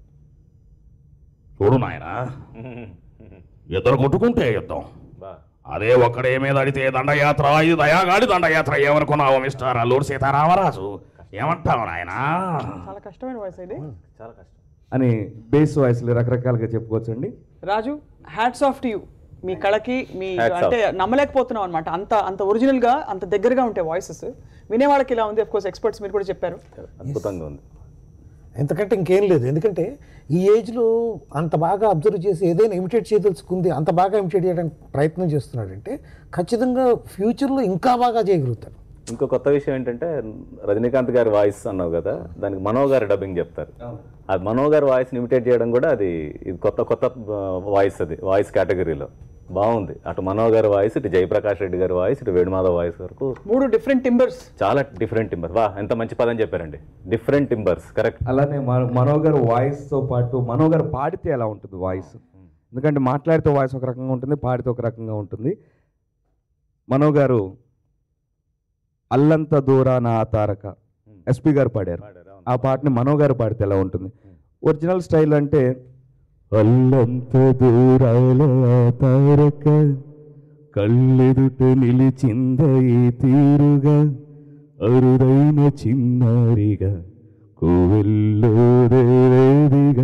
చూడు నాయనా ఇద్దరు కొట్టుకుంటే యుద్ధం అదే ఒక్కడే మీద అడితే దండయాత్ర ఇది దయాగాడి దండయాత్ర ఏమనుకున్నావు మిస్టర్ అల్లూరు సీతారామరాజు ఏమంటావు నాయనా చాలా కష్టమైన వాయిస్ ఇది చాలా కష్టం అని బేస్ వాయిస్లు రకరకాలుగా చెప్పుకోవచ్చండి Raju hats off to you మీ కళకి మీ Hats off. అంటే నమ్మలేకపోతున్నాం అనమాట అంత అంత ఒరిజినల్ గా అంత దగ్గరగా ఉంటాయి వాయిసెస్ వినే వాళ్ళకి ఇలా ఉంది కోర్స్ ఎక్స్పర్ట్స్ మీరు కూడా చెప్పారు అద్భుతంగా ఉంది ఎంతకంటే ఇంకేం లేదు ఎందుకంటే ఈ ఏజ్లో అంత బాగా అబ్జర్వ్ చేసి ఏదైనా ఇమిటేట్ చేయదలుచుకుంది అంత బాగా ఇమిటేట్ చేయడానికి ప్రయత్నం చేస్తున్నాడంటే ఖచ్చితంగా ఫ్యూచర్లో ఇంకా బాగా చేయగలుగుతాడు ఇంకో కొత్త విషయం ఏంటంటే రజనీకాంత్ గారి వాయిస్ అన్నావు కదా దానికి మనో గారు డబ్బింగ్ చెప్తారు అది మనో గారి వాయిస్ని ఇమిటేట్ చేయడం కూడా అది ఇది కొత్త కొత్త వాయిస్ అది వాయిస్ కేటగిరీలో బాగుంది అటు మనో గారి వాయిస్ ఇటు జయప్రకాష్ రెడ్డి గారి వాయిస్ ఇటు వేణుమాధవ్ వాయిస్ వరకు మూడు డిఫరెంట్ టింబర్స్ చాలా డిఫరెంట్ టింబర్ వా ఎంత మంచి పదం చెప్పారండి డిఫరెంట్ టింబర్స్ కరెక్ట్ అలానే మన- మనో గారు వాయిస్తో పాటు మనో గారు పాడితే ఎలా ఉంటుంది వాయిస్ ఎందుకంటే మాట్లాడితే వాయిస్ ఒక రకంగా ఉంటుంది పాడితే ఒక రకంగా ఉంటుంది మనో గారు అల్లంత దూరాన ఆ తారక ఎస్పి గారు పాడారు ఆ పాటని మనో గారు పాడితే ఎలా ఉంటుంది ఒరిజినల్ స్టైల్ అంటే అల్లంత దూరాల ఆ తారక కళ్ళెదుట నిలిచింద ఈ తీరుగా అరుదైన చిన్నారిగా కోవెల్లో దేవేదిగా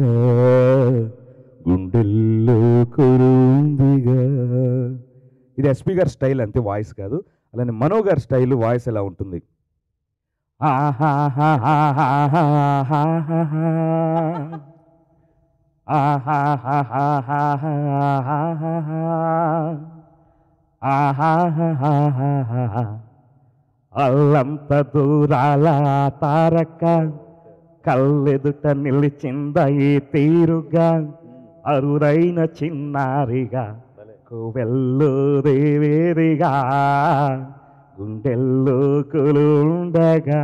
గుండెల్లో కొరుందిగా ఇది ఎస్పి గారి స్టైల్ అంతే వాయిస్ కాదు అలానే మనో గారి స్టైల్ వాయిస్ ఎలా ఉంటుంది అల్లంత దూరాల తారక కళ్ళెదుట నిలిచింద ఈ తీరుగా అరుదైన చిన్నారిగా కోవెల్లో దేవేదిగా గుండెల్లో కొలుండగా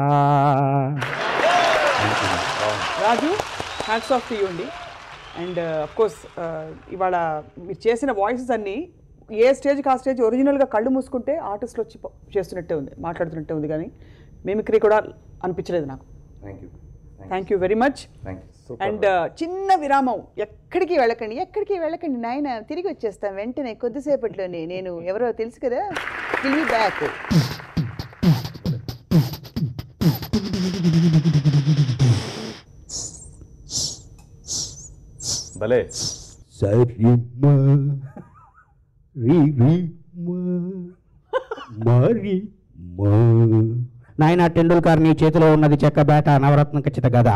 Raju hats off to you అండి అండ్ అఫ్ కోర్స్ ఇవాళ మీరు చేసిన వాయిసెస్ అన్నీ ఏ స్టేజ్కి ఆ స్టేజ్ ఒరిజినల్గా కళ్ళు మూసుకుంటే ఆర్టిస్ట్లు వచ్చి ప- చేస్తున్నట్టే ఉంది మాట్లాడుతున్నట్టే ఉంది కానీ మిమిక్రీ కూడా అనిపించలేదు నాకు thank you thank you very much thank you and చిన్న విరామం ఎక్కడికి వెళ్ళకండి ఎక్కడికి వెళ్ళకండి నాయన తిరిగి వచ్చేస్తాం వెంటనే కొద్దిసేపట్లోనే నేను ఎవరో తెలుసు కదా టీవీ బ్యాక్ భలే సరిమ రి మరి నాయన టెండూల్కర్ నీ చేతిలో ఉన్నది చెక్క బేట నవరత్న ఖచ్చిత కదా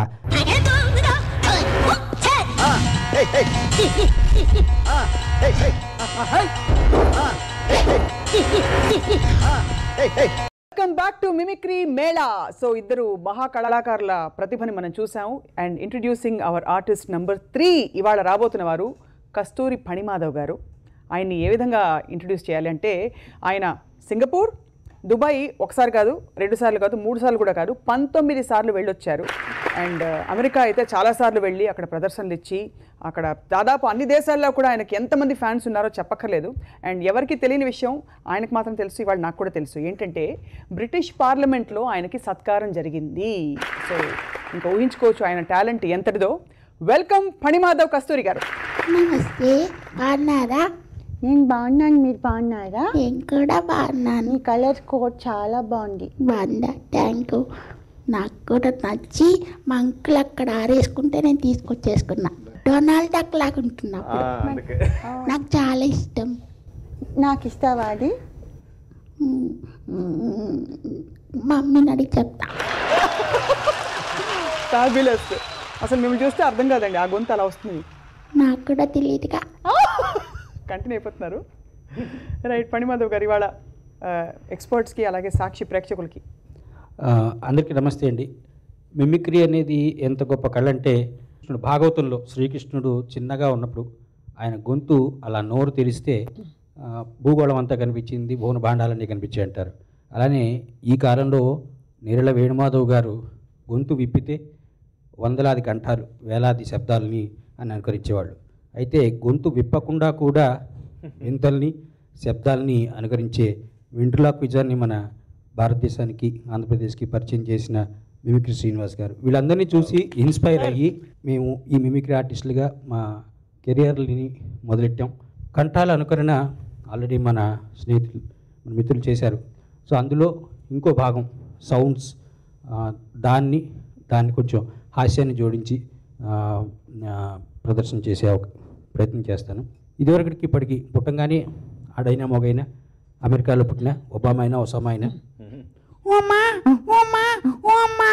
welcome back to mimicry Mela so ఇద్దరు మహా కళాకారుల ప్రతిభని మనం చూసాము and introducing our artist number three ఇవాళ రాబోతున్న వారు కస్తూరి ఫణిమాధవ్ గారు ఆయన్ని ఏ విధంగా ఇంట్రడ్యూస్ చేయాలి అంటే ఆయన సింగపూర్ దుబాయ్ ఒకసారి కాదు రెండు సార్లు కాదు మూడు సార్లు కూడా కాదు పంతొమ్మిది సార్లు వెళ్ళొచ్చారు అండ్ అమెరికా అయితే చాలాసార్లు వెళ్ళి అక్కడ ప్రదర్శనలు ఇచ్చి అక్కడ దాదాపు అన్ని దేశాల్లో కూడా ఆయనకి ఎంతమంది ఫ్యాన్స్ ఉన్నారో చెప్పక్కర్లేదు అండ్ ఎవరికి తెలియని విషయం ఆయనకు మాత్రం తెలుసు ఇవాళ నాకు కూడా తెలుసు ఏంటంటే బ్రిటిష్ పార్లమెంట్లో ఆయనకి సత్కారం జరిగింది సో ఇంకా ఊహించుకోవచ్చు ఆయన టాలెంట్ ఎంతటిదో వెల్కమ్ ఫణిమాధవ్ కస్తూరి గారు నమస్తే బాగున్నారా నేను బాగున్నాను మీరు బాగున్నారా నేను కూడా బాగున్నాను మీ కలర్ కోట్ చాలా బాగుంది బాగుందా థ్యాంక్ యూ నాకు కూడా నచ్చి మా అంకుల్ అక్కడ ఆరేసుకుంటే నేను తీసుకొచ్చేసుకున్నా డొనాల్డ్ డక్ లాగా ఉంటున్నా అందుకే నాకు చాలా ఇష్టం నాకు ఇస్తావా అది మమ్మీని అడిగి చెప్తా ఫ్యాబులస్ అసలు మిమ్మల్ని చూస్తే అర్థం కాదండి ఆ గొంతు అలా వస్తుంది నాకు కూడా తెలియదుగా కంటిన్యూ అయిపోతున్నారు రైట్ పణిమాధవ్ గారు ఇవాళ ఎక్స్పర్ట్స్కి అలాగే సాక్షి ప్రేక్షకులకి ఆ, అందరికీ నమస్తే అండి మిమిక్రీ అనేది ఎంత గొప్ప కళ అంటే కృష్ణుడు భాగవతంలో శ్రీకృష్ణుడు చిన్నగా ఉన్నప్పుడు ఆయన గొంతు అలా నోరు తెరిస్తే ఆ, భూగోళం అంతా కనిపించింది భువన భాండాలన్నీ కనిపించాయి అంటారు అలానే ఈ కాలంలో నేరళ వేణుమాధవ్ గారు గొంతు విప్పితే వందలాది కంఠాలు వేలాది శబ్దాలని అని అనుకరించేవాళ్ళు అయితే గొంతు విప్పకుండా కూడా వింతల్ని శబ్దాలని అనుకరించే వెంట్రులాక్ విజయాన్ని మన భారతదేశానికి ఆంధ్రప్రదేశ్కి పరిచయం చేసిన మిమిక్రీ శ్రీనివాస్ గారు వీళ్ళందరినీ చూసి ఇన్స్పైర్ అయ్యి మేము ఈ మిమిక్రీ ఆర్టిస్టులుగా మా కెరియర్ని మొదలెట్టాం కంఠాల అనుకరణ ఆల్రెడీ మన స్నేహితులు మన మిత్రులు చేశారు సో అందులో ఇంకో భాగం సౌండ్స్ దాన్ని దాన్ని కొంచెం హాస్యాన్ని జోడించి ఆ, ఆ, ప్రదర్శన చేసే ఒక ప్రయత్నం చేస్తాను ఇదివరకటికి ఇప్పటికి పుట్టంగానే ఆడైనా మొగైనా అమెరికాలో పుట్టిన ఒబామా అయినా ఒసామా అయినా ఓమా ఓమా ఓమా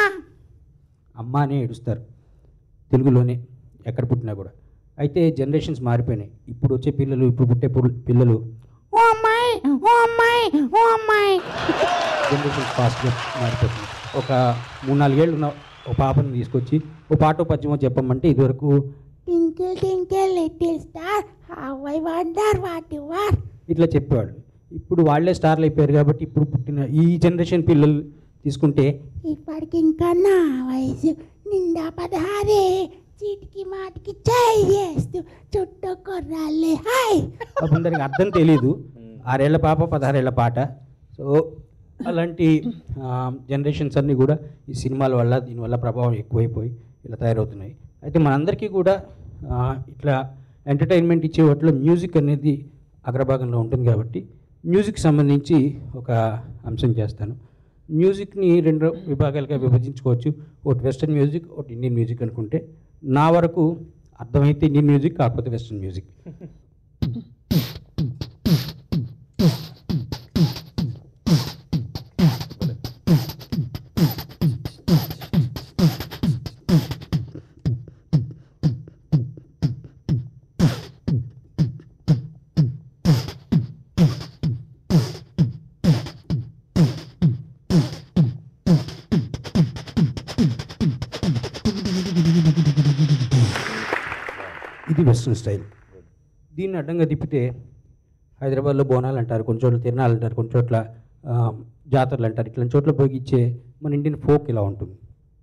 అమ్మ అనే ఏడుస్తారు తెలుగులోనే ఎక్కడ పుట్టినా కూడా అయితే జనరేషన్స్ మారిపోయినాయి ఇప్పుడు వచ్చే పిల్లలు ఇప్పుడు పుట్టే పుల్- పిల్లలు ఓ అమ్మాయి ఓ అమ్మాయి ఓ అమ్మాయి జనరేషన్స్ ఫాస్ట్గా మారిపోతుంది ఒక మూడు నాలుగేళ్ళు ఉన్న ఒక పాపని తీసుకొచ్చి ఓ పాటో పద్యమో చెప్పమంటే ఇదివరకు twinkle twinkle little star how I wonder what you are ఇట్లా చెప్పేవాళ్ళు ఇప్పుడు వాళ్ళే స్టార్లు అయిపోయారు కాబట్టి ఇప్పుడు పుట్టిన ఈ జనరేషన్ పిల్లలు తీసుకుంటే ఇప్పటికి ఇంకా నా వయసు నిండా పదహారే చీటికి మాటికి చై చేస్తూ చుట్టూ కుర్రాళ్ళే హాయ్ పాపం దానికి అర్థం తెలియదు ఆరేళ్ల పాప పదహారేళ్ల పాట సో అలాంటి జనరేషన్స్ అన్నీ కూడా ఈ సినిమాల వల్ల దీనివల్ల ప్రభావం ఎక్కువైపోయి ఇలా తయారవుతున్నాయి అయితే మనందరికీ కూడా ఆ, ఇట్లా ఎంటర్టైన్మెంట్ ఇచ్చే వాటిలో మ్యూజిక్ అనేది అగ్రభాగంలో ఉంటుంది కాబట్టి మ్యూజిక్ సంబంధించి ఒక అంశం చేస్తాను మ్యూజిక్ని రెండు విభాగాలుగా విభజించుకోవచ్చు ఒకటి వెస్ట్రన్ మ్యూజిక్ ఒకటి ఇండియన్ మ్యూజిక్ అనుకుంటే నా వరకు అర్థమైతే ఇండియన్ మ్యూజిక్ కాకపోతే వెస్ట్రన్ మ్యూజిక్ ఇది వెస్ట్రన్ స్టైల్ దీన్ని అడ్డంగా తిప్పితే హైదరాబాద్లో బోనాలు అంటారు కొన్ని చోట్ల తిరణాలు అంటారు కొన్ని చోట్ల ఆ, జాతరలు అంటారు ఇట్లాంటి చోట్ల పోగిచ్చే మన ఇండియన్ ఫోక్ ఇలా ఉంటుంది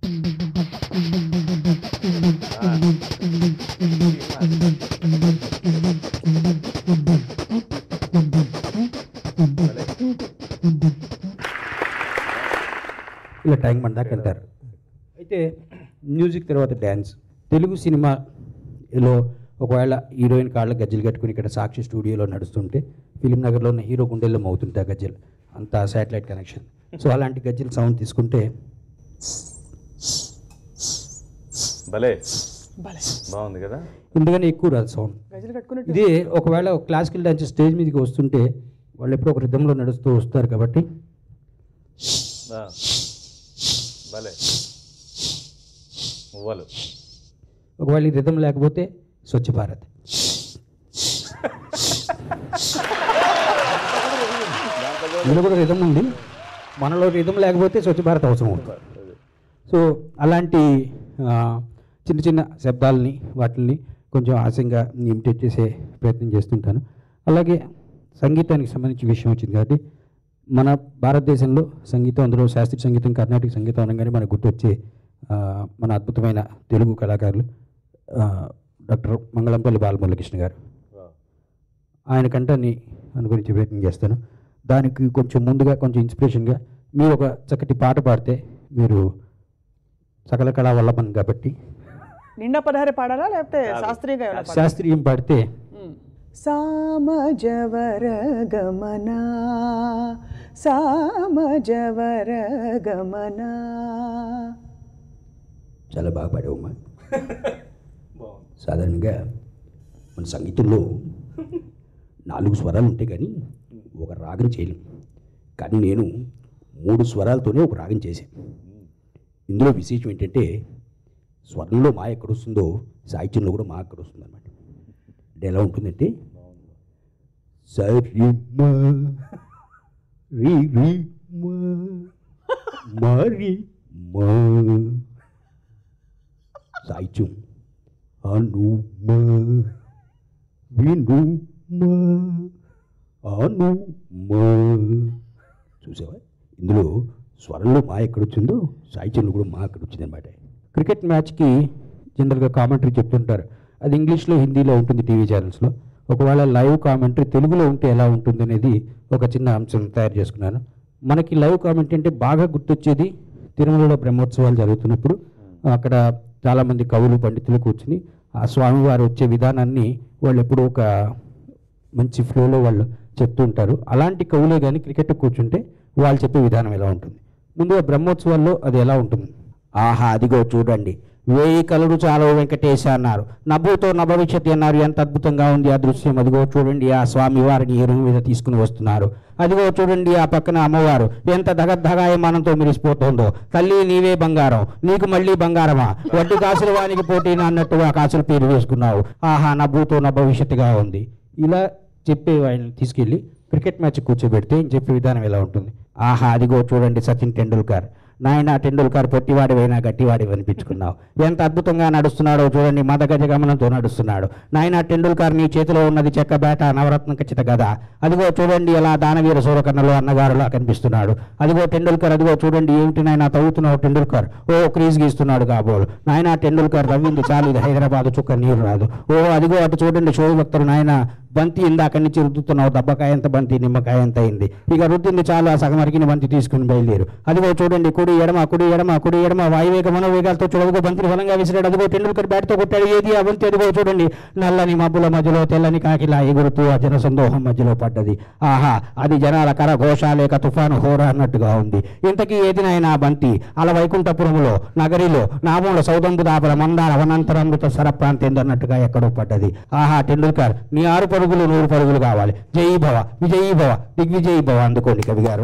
ఇలా ట్యాంక్ బండ్ దాకా వెళ్తారు అయితే మ్యూజిక్ తర్వాత డ్యాన్స్ తెలుగు సినిమాలో ఒకవేళ హీరోయిన్ కాళ్ళ గజ్జలు కట్టుకుని ఇక్కడ సాక్షి స్టూడియోలో నడుస్తుంటే ఫిలిం నగర్లో ఉన్న హీరో గుండెల్లో మవుతుంటాయి ఆ గజ్జలు అంతా శాటిలైట్ కనెక్షన్ సో అలాంటి గజ్జల సౌండ్ తీసుకుంటే భలే భలే బాగుంది కదా ఎందుకని ఎక్కువ రాదు సౌండ్ గజలు కట్టుకున్నట్టు ఇది ఒకవేళ క్లాసికల్ డాన్స్ స్టేజ్ మీదకి వస్తుంటే వాళ్ళు ఎప్పుడో ఒక రిధంలో నడుస్తూ వస్తారు కాబట్టి ఆ. భలే మువ్వలు ఒకవేళ ఈ రిధం లేకపోతే స్వచ్ఛ భారత్ ఇందులో కూడా రిధం ఉంది మనలో రిధం లేకపోతే స్వచ్ఛ భారత్ అవసరం అవుతుంది సో అలాంటి ఆ, చిన్న చిన్న శబ్దాలని వాటిని కొంచెం హాస్యంగా ఇమిటేట్ చేసే ప్రయత్నం చేస్తుంటాను అలాగే సంగీతానికి సంబంధించి విషయం వచ్చింది కాబట్టి మన భారతదేశంలో సంగీతం అందులో శాస్త్రీయ సంగీతం కర్ణాటక సంగీతం అనగానే మనకు గుర్తొచ్చే ఆ, మన అద్భుతమైన తెలుగు కళాకారులు ఆ, డాక్టర్ మంగళంపల్లి బాలమురళకృష్ణ గారు ఆయన కంఠాన్ని అనుగురించి ప్రయత్నం చేస్తాను దానికి కొంచెం ముందుగా కొంచెం ఇన్స్పిరేషన్గా మీరు ఒక చక్కటి పాట పాడితే మీరు సకల కళా వల్లభన్ కాబట్టి నిండా పదహారే పాడాలా లేకపోతే శాస్త్రీయంగా ఏమైనా పాడాలా? శాస్త్రీయం పాడితే సామజవర గమనా సామజవర గమనా చాలా బాగా పాడావమ్మా సాధారణంగా మన సంగీతంలో నాలుగు స్వరాలు ఉంటాయి కానీ ఒక రాగం చేయలేం కానీ నేను మూడు స్వరాలతోనే ఒక రాగం చేశాను ఇందులో విశేషం ఏంటంటే స్వరంలో మా ఎక్కడ వస్తుందో సాహిత్యంలో కూడా మా ఎక్కడ వస్తుంది అనమాట అంటే ఎలా ఉంటుందంటే సరి మా రి రి మా మరి మా సాహిత్యం అనుమ వినుమ అనుమ చూసావా ఇందులో స్వరంలో మా ఎక్కడొచ్చిందో సాహిత్యంలో కూడా మా ఎక్కడ వచ్చింది అనమాట క్రికెట్ మ్యాచ్కి జనరల్గా కామెంటరీ చెప్తుంటారు అది ఇంగ్లీష్లో హిందీలో ఉంటుంది టీవీ ఛానల్స్లో ఒకవేళ లైవ్ కామెంటరీ తెలుగులో ఉంటే ఎలా ఉంటుంది అనేది ఒక చిన్న అంశం తయారు చేసుకున్నాను మనకి లైవ్ కామెంటరీ అంటే బాగా గుర్తొచ్చేది తిరుమలలో బ్రహ్మోత్సవాలు జరుగుతున్నప్పుడు అక్కడ చాలామంది కవులు పండితులు కూర్చుని ఆ స్వామివారు వచ్చే విధానాన్ని వాళ్ళు ఎప్పుడూ ఒక మంచి ఫ్లోలో వాళ్ళు చెప్తూ ఉంటారు అలాంటి కవులే కానీ క్రికెట్ కూర్చుంటే వాళ్ళు చెప్పే విధానం ఎలా ఉంటుంది ముందుగా బ్రహ్మోత్సవాల్లో అది ఎలా ఉంటుంది ఆహా అదిగో చూడండి వేయి కలుడు చాలు వెంకటేశ అన్నారు నభూతో నభవిష్యతి అన్నారు ఎంత అద్భుతంగా ఉంది ఆ దృశ్యం అదిగో చూడండి ఆ స్వామి వారిని ఎరువు మీద తీసుకుని వస్తున్నారు అదిగో చూడండి ఆ పక్కన అమ్మవారు ఎంత దగద్దగాయమానంతో మెరిసిపోతుందో తల్లి నీవే బంగారం నీకు మళ్ళీ బంగారమా వడ్డీ కాసుల వానికి పోటీనా అన్నట్టుగా కాసుల పేరు వేసుకున్నావు ఆహా నా భూతో నా భవిష్యత్తుగా ఉంది ఇలా చెప్పే వాడిని తీసుకెళ్ళి క్రికెట్ మ్యాచ్ కూర్చోబెడితే ఈయన చెప్పే విధానం ఎలా ఉంటుంది ఆహా అదిగో చూడండి సచిన్ టెండూల్కర్ నాయన టెండూల్కర్ పొట్టివాడివైనా గట్టివాడి అనిపించుకున్నావు ఎంత అద్భుతంగా నడుస్తున్నాడో చూడండి మదగజ గమనంతో నడుస్తున్నాడు నాయన టెండూల్కర్ నీ చేతిలో ఉన్నది చెక్క బేట నవరత్న ఖచ్చిత కదా అదిగో చూడండి ఎలా దానవీర సూరకర్ణలో అన్నగారులా కనిపిస్తున్నాడు అదిగో టెండూల్కర్ అదిగో చూడండి ఏమిటి నాయన తవ్వుతున్నావు టెండూల్కర్ ఓ క్రీజ్ గీస్తున్నాడు కాబోలు నాయన టెండూల్కర్ రవ్వింది చాలు ఇది హైదరాబాద్ చుక్క నీరు రాదు ఓ అదిగో అటు చూడండి షో భక్తులు నాయన బంతి ఇందాక నుంచి రుద్దుతున్నావు దెబ్బకాయ ఎంత బంతి నిమ్మకాయ ఎంత అయింది ఇక రుద్దింది చాలు ఆ సగం అరిగిన బంతి తీసుకుని బయలుదేరు అదిగో చూడండి కుడి ఎడమ కుడి ఎడమ కుడి ఎడమ వాయువేగ మనోవేగాలతో చూడగో బంతిని బలంగా విసిరాడు అదిగో టెండూల్కర్ బ్యాట్తో కొట్టాడు ఏది ఆ బంతి అదిగో చూడండి నల్లని మబ్బుల మధ్యలో తెల్లని కాకిలా ఎగురుతూ ఆ జన సందోహం మధ్యలో పడ్డది ఆహా అది జనాల కర ఘోష లేక తుఫాను హోర అన్నట్టుగా ఉంది ఇంతకీ ఏది నాయనా ఆ బంతి అల వైకుంఠపురములో నగరిలో నామూల సౌదంబు దాపల మందార వనంతరామృత సర ప్రాంతం అన్నట్టుగా ఎక్కడో పడ్డది ఆహా టెండూల్కర్ నీ ఆరు పరుగులు నూరు పరుగులు కావాలి జయీ భవ విజయీ భవ దిగ్విజయీ భవ అందుకోండి కవి గారు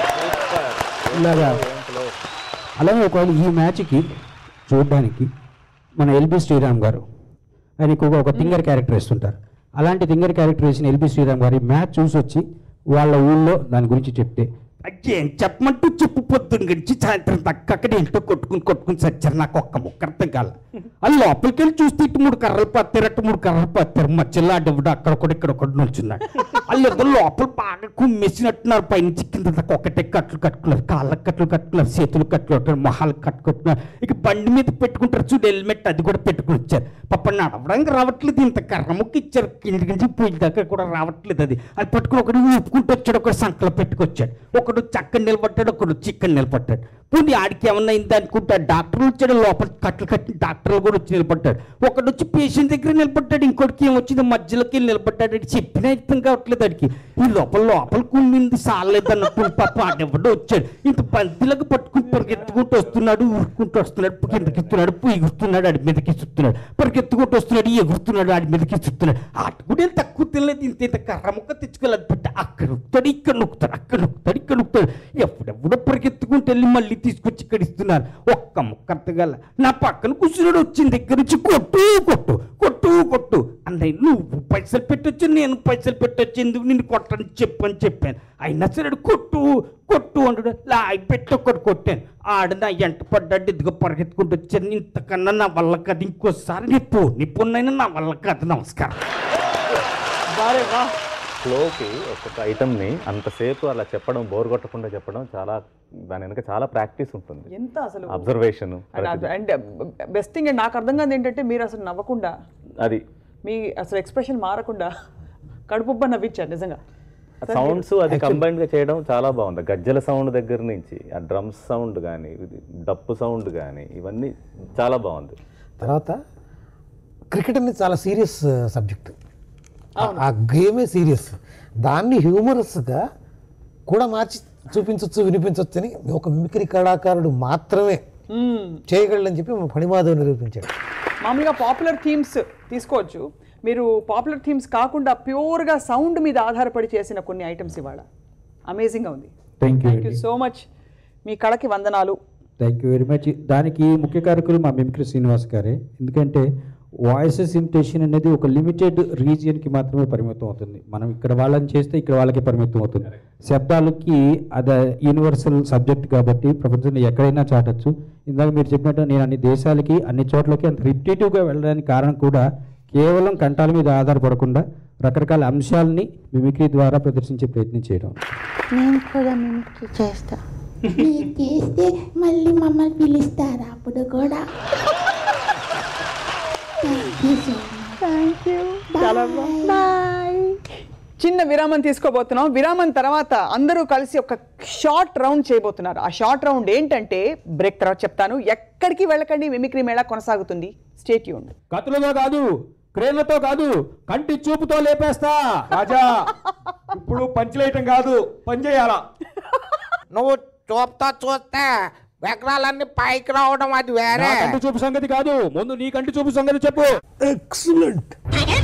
ఇలాగా అలాగే ఒకవేళ ఈ మ్యాచ్కి చూడడానికి మన ఎల్బి శ్రీరామ్ గారు ఆయన ఎక్కువగా ఒక తింగర్ క్యారెక్టర్ వేస్తుంటారు అలాంటి తింగర్ క్యారెక్టర్ వేసిన ఎల్బి శ్రీరామ్ గారు ఈ మ్యాచ్ చూసి వచ్చి వాళ్ళ ఊళ్ళో దాని గురించి చెప్తే అయ్యేం చెప్పమంటూ చెప్పు పొద్దున్న గడిచి సాయంత్రం తక్కడి ఇంట్లో కొట్టుకుని కొట్టుకుని సచ్చారు నాకు ఒక్క ముక్క అర్థం కాల అది లోపలికి వెళ్ళి చూస్తే ఇటు మూడు కర్రలు పత్తారు అటు మూడు కర్రలు పత్తారు మధ్యలో అడ్డు అక్కడ ఒకటి ఇక్కడ ఒకటి నుంచున్నాడు వాళ్ళు ఇద్దరు లోపల బాగా కుమ్మేసినట్టున్నారు పైనుంచి కింద దాకా ఒకటే కట్లు కట్టుకున్నారు కాళ్ళకి కట్లు కట్టుకున్నారు చేతులు కట్టుకుంటారు మొహాలకు కట్టుకుంటున్నారు ఇక బండి మీద పెట్టుకుంటారు చూడు హెల్మెట్ అది కూడా పెట్టుకుని వచ్చారు పప్ప నడవడానికి రావట్లేదు ఇంత కర్ర ముక్క ఇచ్చారు కిందికి నుంచి పోయి దగ్గర కూడా రావట్లేదు అది అది పట్టుకుని ఒకటి ఊపుకుంటూ వచ్చాడు ఒక సంకలో పెట్టుకొచ్చాడు ఒక ఒకడు చక్కని నిలబడ్డాడు ఒకడు చిక్కని నిలబడ్డాడు పోనీ ఆడికి ఏమన్నా అయింది అనుకుంటా డాక్టర్లు వచ్చాడు లోపల కట్టలు కట్టిన డాక్టర్లు కూడా వచ్చి నిలబడ్డాడు ఒకడు వచ్చి పేషెంట్ దగ్గర నిలబడ్డాడు ఇంకోటికి ఏం వచ్చింది మధ్యలోకి వెళ్ళి నిలబడ్డాడు అది చెప్పిన అర్థం కావట్లేదు అడికి ఈ లోపల లోపల కుమ్మింది సాలేదు అన్నట్టు పాప ఆడెవడో వచ్చాడు ఇంత బంతిలకు పట్టుకుని పరిగెత్తుకుంటూ వస్తున్నాడు ఊరుకుంటూ వస్తున్నాడు కిందకి ఇస్తున్నాడు ఎగురుతున్నాడు ఆడి మీదకి చుస్తున్నాడు పరిగెత్తుకుంటూ వస్తున్నాడు ఎగురుతున్నాడు ఆడి మీదకి చుస్తున్నాడు ఆట కూడా ఏం తక్కువ తినలేదు ఇంత ఇంత కర్ర ముక్క తెచ్చుకోలేదు బట్ అక్కడ నొక్కుతాడు ఇక్కడ నొక్కుతాడు అక్కడ నొక్కుతాడు ఇక్కడ నొక్కుతాడు ఎప్పుడెప్పుడో పరిగెత్తుకుంటూ వెళ్ళి మళ్ళీ తీసుకొచ్చి ఇక్కడ ఇస్తున్నాను ఒక్క ముక్క అర్థగల నా పక్కన కూర్చున్నాడు వచ్చిన దగ్గర నుంచి కొట్టు కొట్టు కొట్టు కొట్టు అన్నయ్య నువ్వు పైసలు పెట్టొచ్చు నేను పైసలు పెట్టొచ్చు ఎందుకు నిన్ను కొట్టని చెప్పని చెప్పాను అయినా సరే ఆడు కొట్టు కొట్టు అంటాడు లాగి పెట్టి ఒక్కటి కొట్టాను ఆడ నా ఎంట పడ్డాడు ఇదిగో పరిగెత్తుకుంటూ వచ్చాను ఇంతకన్నా నా వల్ల కాదు ఇంకోసారి నీ పో నీ పొన్నైనా నా వల్ల కాదు నమస్కారం ఫ్లోకి ఒక్కొక్క ఐటమ్ని అంతసేపు అలా చెప్పడం బోర్ కొట్టకుండా చెప్పడం చాలా దాని వెనక చాలా ప్రాక్టీస్ ఉంటుంది ఎంత అసలు అబ్జర్వేషన్ అండ్ బెస్ట్ థింగ్ నాకు అర్థం కాదు ఏంటంటే మీరు అసలు నవ్వకుండా అది మీ అసలు ఎక్స్ప్రెషన్ మారకుండా కడుపుబ్బ నవ్వించారు నిజంగా సౌండ్స్ అది కంబైన్ గా చేయడం చాలా బాగుంది గజ్జల సౌండ్ దగ్గర నుంచి ఆ డ్రమ్స్ సౌండ్ కానీ డప్పు సౌండ్ కానీ ఇవన్నీ చాలా బాగుంది తర్వాత క్రికెట్ అనేది చాలా సీరియస్ సబ్జెక్ట్ ఆ గేమే సీరియస్ దాన్ని హ్యూమరస్గా కూడా మార్చి చూపించవచ్చు వినిపించవచ్చు అని ఒక మిమిక్రీ కళాకారుడు మాత్రమే చేయగలడని చెప్పి మా ఫణిమాధవ్ నిరూపించాడు మామూలుగా పాపులర్ థీమ్స్ తీసుకోవచ్చు మీరు పాపులర్ థీమ్స్ కాకుండా ప్యూర్గా సౌండ్ మీద ఆధారపడి చేసిన కొన్ని ఐటమ్స్ ఇవాళ అమేజింగ్గా ఉంది thank you thank you so much మీ కళకి వందనాలు థ్యాంక్ యూ వెరీ మచ్ దానికి ముఖ్య కారకులు మా మిమిక్రీ శ్రీనివాస్ గారే ఎందుకంటే వాయిసెస్ ఇమిటేషన్ అనేది ఒక లిమిటెడ్ రీజియన్కి మాత్రమే పరిమితం అవుతుంది మనం ఇక్కడ వాళ్ళని చేస్తే ఇక్కడ వాళ్ళకి పరిమితం అవుతుంది శబ్దాలకి అది యూనివర్సల్ సబ్జెక్ట్ కాబట్టి ప్రపంచంలో ఎక్కడైనా చాటచ్చు ఇందాక మీరు చెప్పినట్టు నేను అన్ని దేశాలకి అన్ని చోట్లకి అంత రిపిటేటివ్గా వెళ్ళడానికి కారణం కూడా కేవలం కంఠాల మీద ఆధారపడకుండా రకరకాల అంశాలని మిమిక్రీ ద్వారా ప్రదర్శించే ప్రయత్నం చేయడం నేను కూడా మిమిక్రీ చేస్తా మీరు చేస్తే మళ్ళీ మమ్మల్ని పిలుస్తారా అప్పుడు కూడా థ్యాంక్ యూ చాలా బాయ్ చిన్న విరామం తీసుకోబోతున్నాం విరామం తర్వాత అందరూ కలిసి ఒక షార్ట్ రౌండ్ చేయబోతున్నారు ఆ షార్ట్ రౌండ్ ఏంటంటే బ్రేక్ తర్వాత చెప్తాను ఎక్కడికి వెళ్ళకండి మిమిక్రీ మేళా కొనసాగుతుంది స్టేట్ యూన్ కత్తులతో కాదు క్రేన్లతో కాదు కంటి చూపుతో లేపేస్తా రాజా ఇప్పుడు పంచలేయటం కాదు పని చేయాలా నువ్వు చూపుతా చూస్తే విగ్రహాలన్నీ పైకి రావడం అది నా వేరే కంటి చూపు సంగతి కాదు ముందు నీ కంటి చూపు సంగతి చెప్పు excellent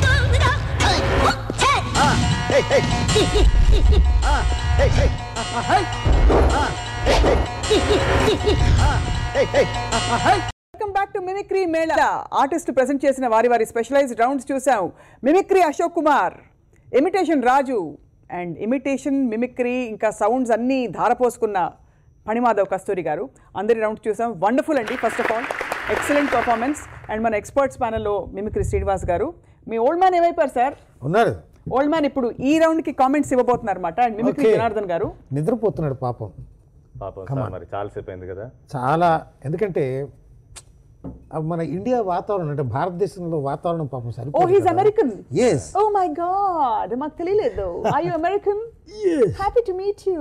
welcome back to mimicry Mela artist present చేసిన వారి వారి స్పెషలైజ్డ్ రౌండ్స్ చూసాం mimicry Ashok Kumar imitation Raju and imitation mimicry ఇంకా సౌండ్స్ అన్నీ ధారపోసుకున్న ఫణిమాధవ్ కస్తూరి గారు అందరి రౌండ్స్ చూసాం వండర్ఫుల్ అండి first of all excellent performance and మన ఎక్స్పర్ట్స్ ప్యానల్లో మిమిక్రీ శ్రీనివాస్ గారు మీ ఓల్డ్ మ్యాన్ ఏమైపోయారు సార్ ఉన్నాడు ఓల్డ్ మ్యాన్ ఇప్పుడు ఈ రౌండ్కి కామెంట్స్ ఇవ్వబోతున్నారు అనమాట అండ్ మిమిక్రీ Okay. జనార్దన్ గారు నిద్రపోతున్నాడు పాపం పాపం Come సార్ on. మరి చాలాసేపు అయింది కదా చాలా ఎందుకంటే ఆ మన ఇండియా వాతావరణం అంటే భారతదేశంలో వాతావరణం పాపం oh he's American yes oh my god మాకు తెలియలేదు I you American happy to meet you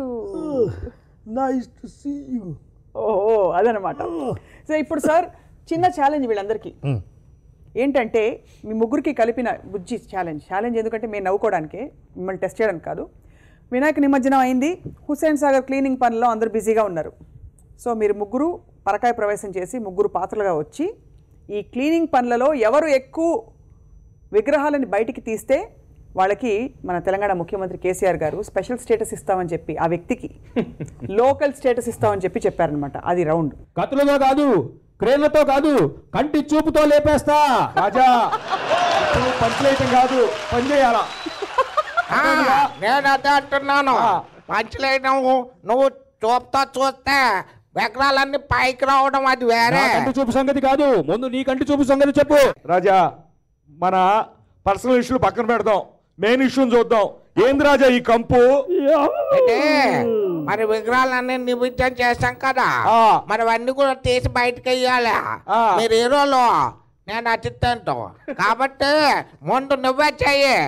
nice to see you ఓహో అదనమాట సో ఇప్పుడు సార్ చిన్న ఛాలెంజ్ వీళ్ళందరికీ ఏంటంటే మీ ముగ్గురికి కలిపిన బుజ్జి ఛాలెంజ్ ఛాలెంజ్ ఎందుకంటే మేము నవ్వుకోవడానికే మిమ్మల్ని టెస్ట్ చేయడానికి కాదు వినాయక నిమజ్జనం అయింది హుస్సేన్ సాగర్ క్లీనింగ్ పనిలో అందరూ బిజీగా ఉన్నారు సో మీరు ముగ్గురు పరకాయ ప్రవేశం చేసి ముగ్గురు పాత్రలుగా వచ్చి ఈ క్లీనింగ్ పనులలో ఎవరు ఎక్కువ విగ్రహాలని బయటికి తీస్తే వాళ్ళకి మన తెలంగాణ ముఖ్యమంత్రి కేసీఆర్ గారు స్పెషల్ స్టేటస్ ఇస్తామని చెప్పి ఆ వ్యక్తికి లోకల్ స్టేటస్ ఇస్తామని చెప్పి చెప్పారనమాట అది రౌండ్ కత్తులతో కాదు క్రేన్లతో కాదు కంటి చూపుతో లేపేస్తా రాజా ఇప్పుడు పంచలేయటం కాదు పని చేయాలా ఆ, నేను అదే అంటున్నాను పంచలేయడం నువ్వు చూపుతా చూస్తే విగ్రహాలన్నీ పైకి రావడం అది నా వేరే కంటి చూపు సంగతి కాదు ముందు నీ కంటి చూపు సంగతి చెప్పు రాజా మన పర్సనల్ ఇష్యూలు పక్కన పెడదాం మెయిన్ ఇష్యూని చూద్దాం ఏంది రాజా ఈ కంపు అంటే మరి విగ్రహాలన్నీ నిమిత్తం చేస్తాం కదా మరి అవన్నీ కూడా తీసి బయటకు వెయ్యాలి మీరు హీరోలు నేను అసిస్టెంట్ కాబట్టి ముందు నువ్వే చెయ్యి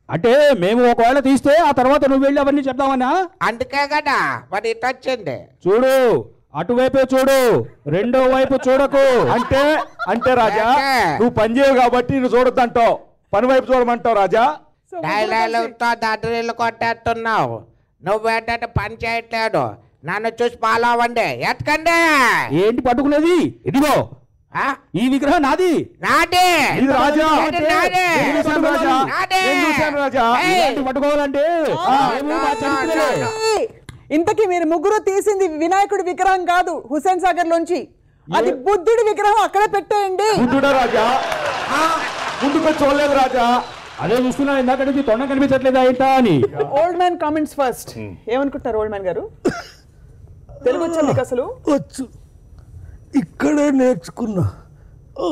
అంటే మేము ఒకవేళ తీస్తే ఆ తర్వాత నువ్వు వెళ్ళి అవన్నీ చెప్దామన్నా అందుకే కదా మరి ఇటు వచ్చింది చూడు అటువైపే చూడు రెండో వైపు చూడకు అంటే అంటే రాజా నువ్వు పని చేయవు కాబట్టి నువ్వు చూడొద్దంటావు పని వైపు చూడమంటావు రాజా డైలాగులతో దద్దరిల్లు కొట్టేస్తున్నావు నువ్వేంటంటే పని చేయట్లేదు నన్ను చూసి ఫాలో అవ్వండి ఎత్తకండి ఏంటి పట్టుకునేది ఇదిగో ఈ విగ్రహం నాది నాదే ఇది రాజా ఇది నాదే. నేను చూశాను రాజా నాదే. నేను చూశాను రాజా ఏయ్. ఇలాంటి పట్టుకోవాలంటే మేము మా చరిత్రలో ఇంతకీ మీరు ముగ్గురు తీసింది వినాయకుడి విగ్రహం కాదు హుసేన్ సాగర్ లోంచి అది బుద్ధుడి విగ్రహం అక్కడ పెట్టేయండి బుద్ధుడా రాజా ముందుకు చూడలేదు రాజా అదే చూస్తున్నా ఇందాక నుంచి తొండ కనిపించట్లేదా ఏంటా అని ఓల్డ్ మ్యాన్ కామెంట్స్ ఫస్ట్ ఏమనుకుంటారు ఓల్డ్ మ్యాన్ గారు తెలుగు వచ్చా మీకు అసలు వచ్చు ఇక్కడే నేర్చుకున్నా ఆ,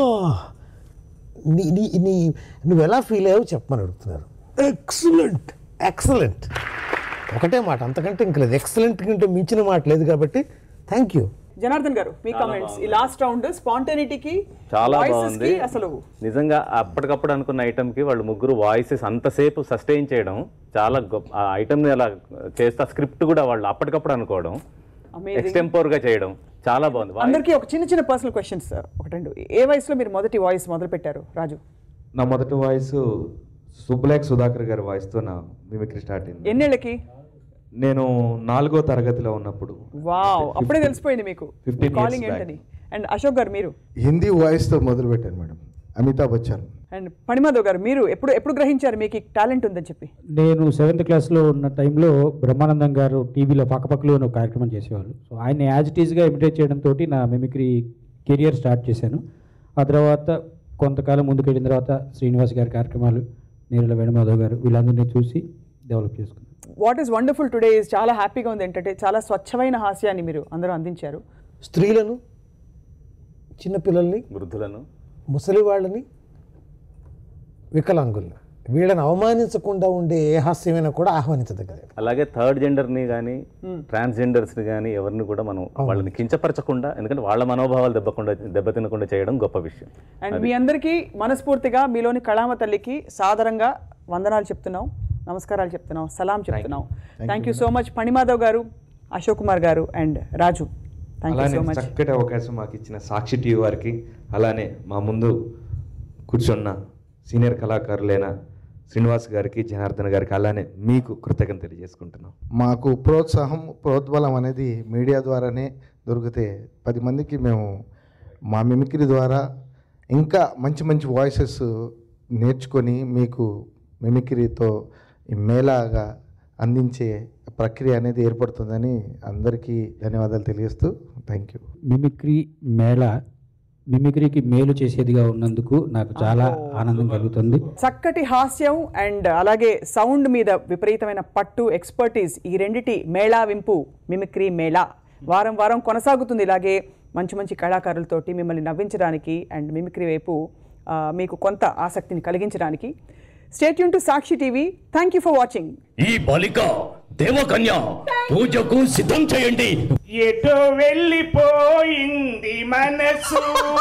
నీ నీ నీ నువ్వు ఎలా ఫీల్ అయ్యావు చెప్పమని అడుగుతున్నారు ఎక్సలెంట్ ఎక్సలెంట్ ఒకటే మాట అంతకంటే ఇంక లేదు ఎక్సలెంట్ కంటే మించిన మాట లేదు కాబట్టి థ్యాంక్ యూ జనార్దన్ గారు మీ కామెంట్స్ ఈ లాస్ట్ రౌండ్ స్పాంటేనిటీకి చాలా బాగుంది అసలు నిజంగా అప్పటికప్పుడు అనుకున్న ఐటమ్ కి వాళ్ళు ముగ్గురు వాయిసెస్ అంతసేపు సస్టైన్ చేయడం చాలా గొప్ప ఆ ఐటమ్ ని అలా చేస్తా స్క్రిప్ట్ కూడా వాళ్ళు అప్పటికప్పుడు అనుకోవడం Amazing. ఎక్స్టెంపోర్ గా చేయడం చాలా బాగుంది Voice- అందరికీ ఒక చిన్న చిన్న పర్సనల్ క్వశ్చన్స్ సార్ ఒకటి రెండు ఏ వయసులో మీరు మొదటి వాయిస్ మొదలు పెట్టారు రాజు నా మొదటి వాయిస్ సుబ్బలేఖ సుధాకర్ గారి వాయిస్తో నా మిమిక్రీ స్టార్ట్ అయింది ఎన్నేళ్ళకి నేను నాలుగో తరగతిలో ఉన్నప్పుడు వావ్ అప్పుడే తెలిసిపోయింది మీకు 15 years కాలింగ్ back. ఏంటని అండ్ అశోక్ గారు మీరు హిందీ వాయిస్తో మొదలు పెట్టాను మేడం అమితాబ్ బచ్చన్ అండ్ పణిమాధవ్ గారు మీరు ఎప్పుడు ఎప్పుడు గ్రహించారు మీకు టాలెంట్ ఉందని చెప్పి నేను సెవెంత్ క్లాస్లో ఉన్న టైంలో బ్రహ్మానందం గారు టీవీలో పక్కపక్కలో ఒక కార్యక్రమం చేసేవాళ్ళు సో ఆయన యాజ్ ఇట్ ఈస్గా ఇమిటేట్ చేయడంతో నా మిమిక్రీ కెరియర్ స్టార్ట్ చేశాను ఆ తర్వాత కొంతకాలం ముందుకెళ్ళిన తర్వాత శ్రీనివాస్ గారి కార్యక్రమాలు నీరుల వేణుమాధవ్ గారు వీళ్ళందరినీ చూసి డెవలప్ చేసుకున్నాను what is wonderful today is చాలా హ్యాపీగా ఉంది ఏంటంటే చాలా స్వచ్ఛమైన హాస్యాన్ని మీరు అందరూ అందించారు స్త్రీలను చిన్నపిల్లల్ని వృద్ధులను ముసలి వాళ్ళని వికలాంగుల్ని వీళ్ళని అవమానించకుండా ఉండే ఏ హాస్యమైనా కూడా ఆహ్వానించదగ్గదే అలాగే థర్డ్ జెండర్ ని కానీ ట్రాన్స్జెండర్స్ ని కానీ ఎవరిని కూడా మనం వాళ్ళని కించపరచకుండా ఎందుకంటే వాళ్ళ మనోభావాలు దెబ్బకుండా దెబ్బతినకుండా చేయడం గొప్ప విషయం అండ్ అది. మీ అందరికీ మనస్ఫూర్తిగా మీలోని కళామ తల్లికి సాదరంగా వందనాలు చెప్తున్నాం నమస్కారాలు చెప్తున్నాం సలాం చెప్తున్నాం thank you so much Phanimadhav garu Ashok Kumar garu and Raju thank you అలానే సో మచ్ చక్కటి అవకాశం మాకు ఇచ్చిన సాక్షి టీవీ వారికి అలానే మా ముందు కూర్చున్న సీనియర్ కళాకారులైన శ్రీనివాస్ గారికి జనార్దన్ గారికి అలానే మీకు కృతజ్ఞత తెలియజేసుకుంటున్నాం మాకు ప్రోత్సాహం ప్రోద్బలం అనేది మీడియా ద్వారానే దొరికితే పది మందికి మేము మా మిమిక్రీ ద్వారా ఇంకా మంచి మంచి వాయిసెస్ నేర్చుకొని మీకు మిమిక్రీతో ఈ మేళాగా అందించే ప్రక్రియ అనేది ఏర్పడుతుందని అందరికీ ధన్యవాదాలు తెలియజేస్తూ థ్యాంక్ యూ మిమిక్రీ మేళ మిమిక్రీకి మేలు చేసేదిగా ఉన్నందుకు నాకు చాలా ఆనందం కలుగుతుంది చక్కటి హాస్యం అండ్ అలాగే సౌండ్ మీద విపరీతమైన పట్టు ఎక్స్పర్టీస్ ఈ రెండిటి మేళావింపు మిమిక్రీ మేళా వారం వారం కొనసాగుతుంది ఇలాగే మంచి మంచి కళాకారులతోటి మిమ్మల్ని నవ్వించడానికి అండ్ మిమిక్రీ వైపు ఆ, మీకు కొంత ఆసక్తిని కలిగించడానికి స్టేట్ యూన్ to Sakshi TV thank you for watching ఈ బాలిక దేవకన్య పూజకు సిద్ధం చేయండి ఎటో వెళ్ళిపోయింది మనసు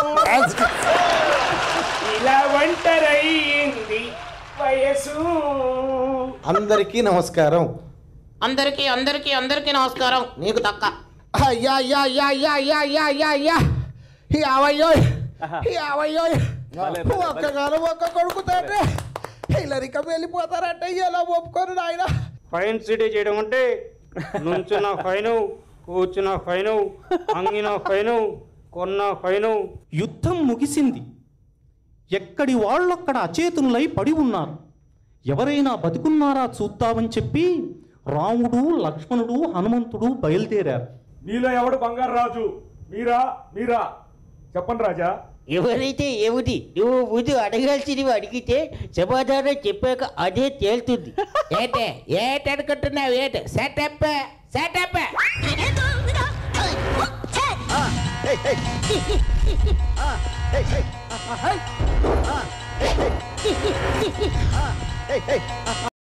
ఇలా ఒంటరయింది వయసు అందరికీ నమస్కారం అందరికీ అందరికీ అందరికీ నమస్కారం నీకు తక్క అయ్యా అయ్యా అయ్యా అయ్యా అయ్యా అయ్యా అయ్యా అయ్యా ఈ అవయ్యో ఈ అవయ్యో ఒక్కగాను ఒక్క కొడుకు తండ్రి ఇల్లరిక వెళ్ళిపోతారంటే ఎలా ఒప్పుకోరు నాయన ఫైన్ సిటీ చేయడం అంటే నుంచున్న ఫైను కూర్చున్న ఫైను అంగిన ఫైను కొన్న ఫైను యుద్ధం ముగిసింది ఎక్కడి వాళ్ళక్కడ అచేతనులై పడి ఉన్నారు ఎవరైనా బతికున్నారా చూద్దామని చెప్పి రాముడు లక్ష్మణుడు హనుమంతుడు బయలుదేరారు మీలో ఎవడు బంగారు రాజు మీరా మీరా చెప్పండి రాజా ఎవరైతే ఏమిటి నువ్వు ముందు అడగాల్సినవి అడిగితే సమాధానం చెప్పాక అదే తేలుతుంది ఏంటే ఏటనుకుంటున్నావు ఏంటి సెటప్ సెటప్ hey, hey.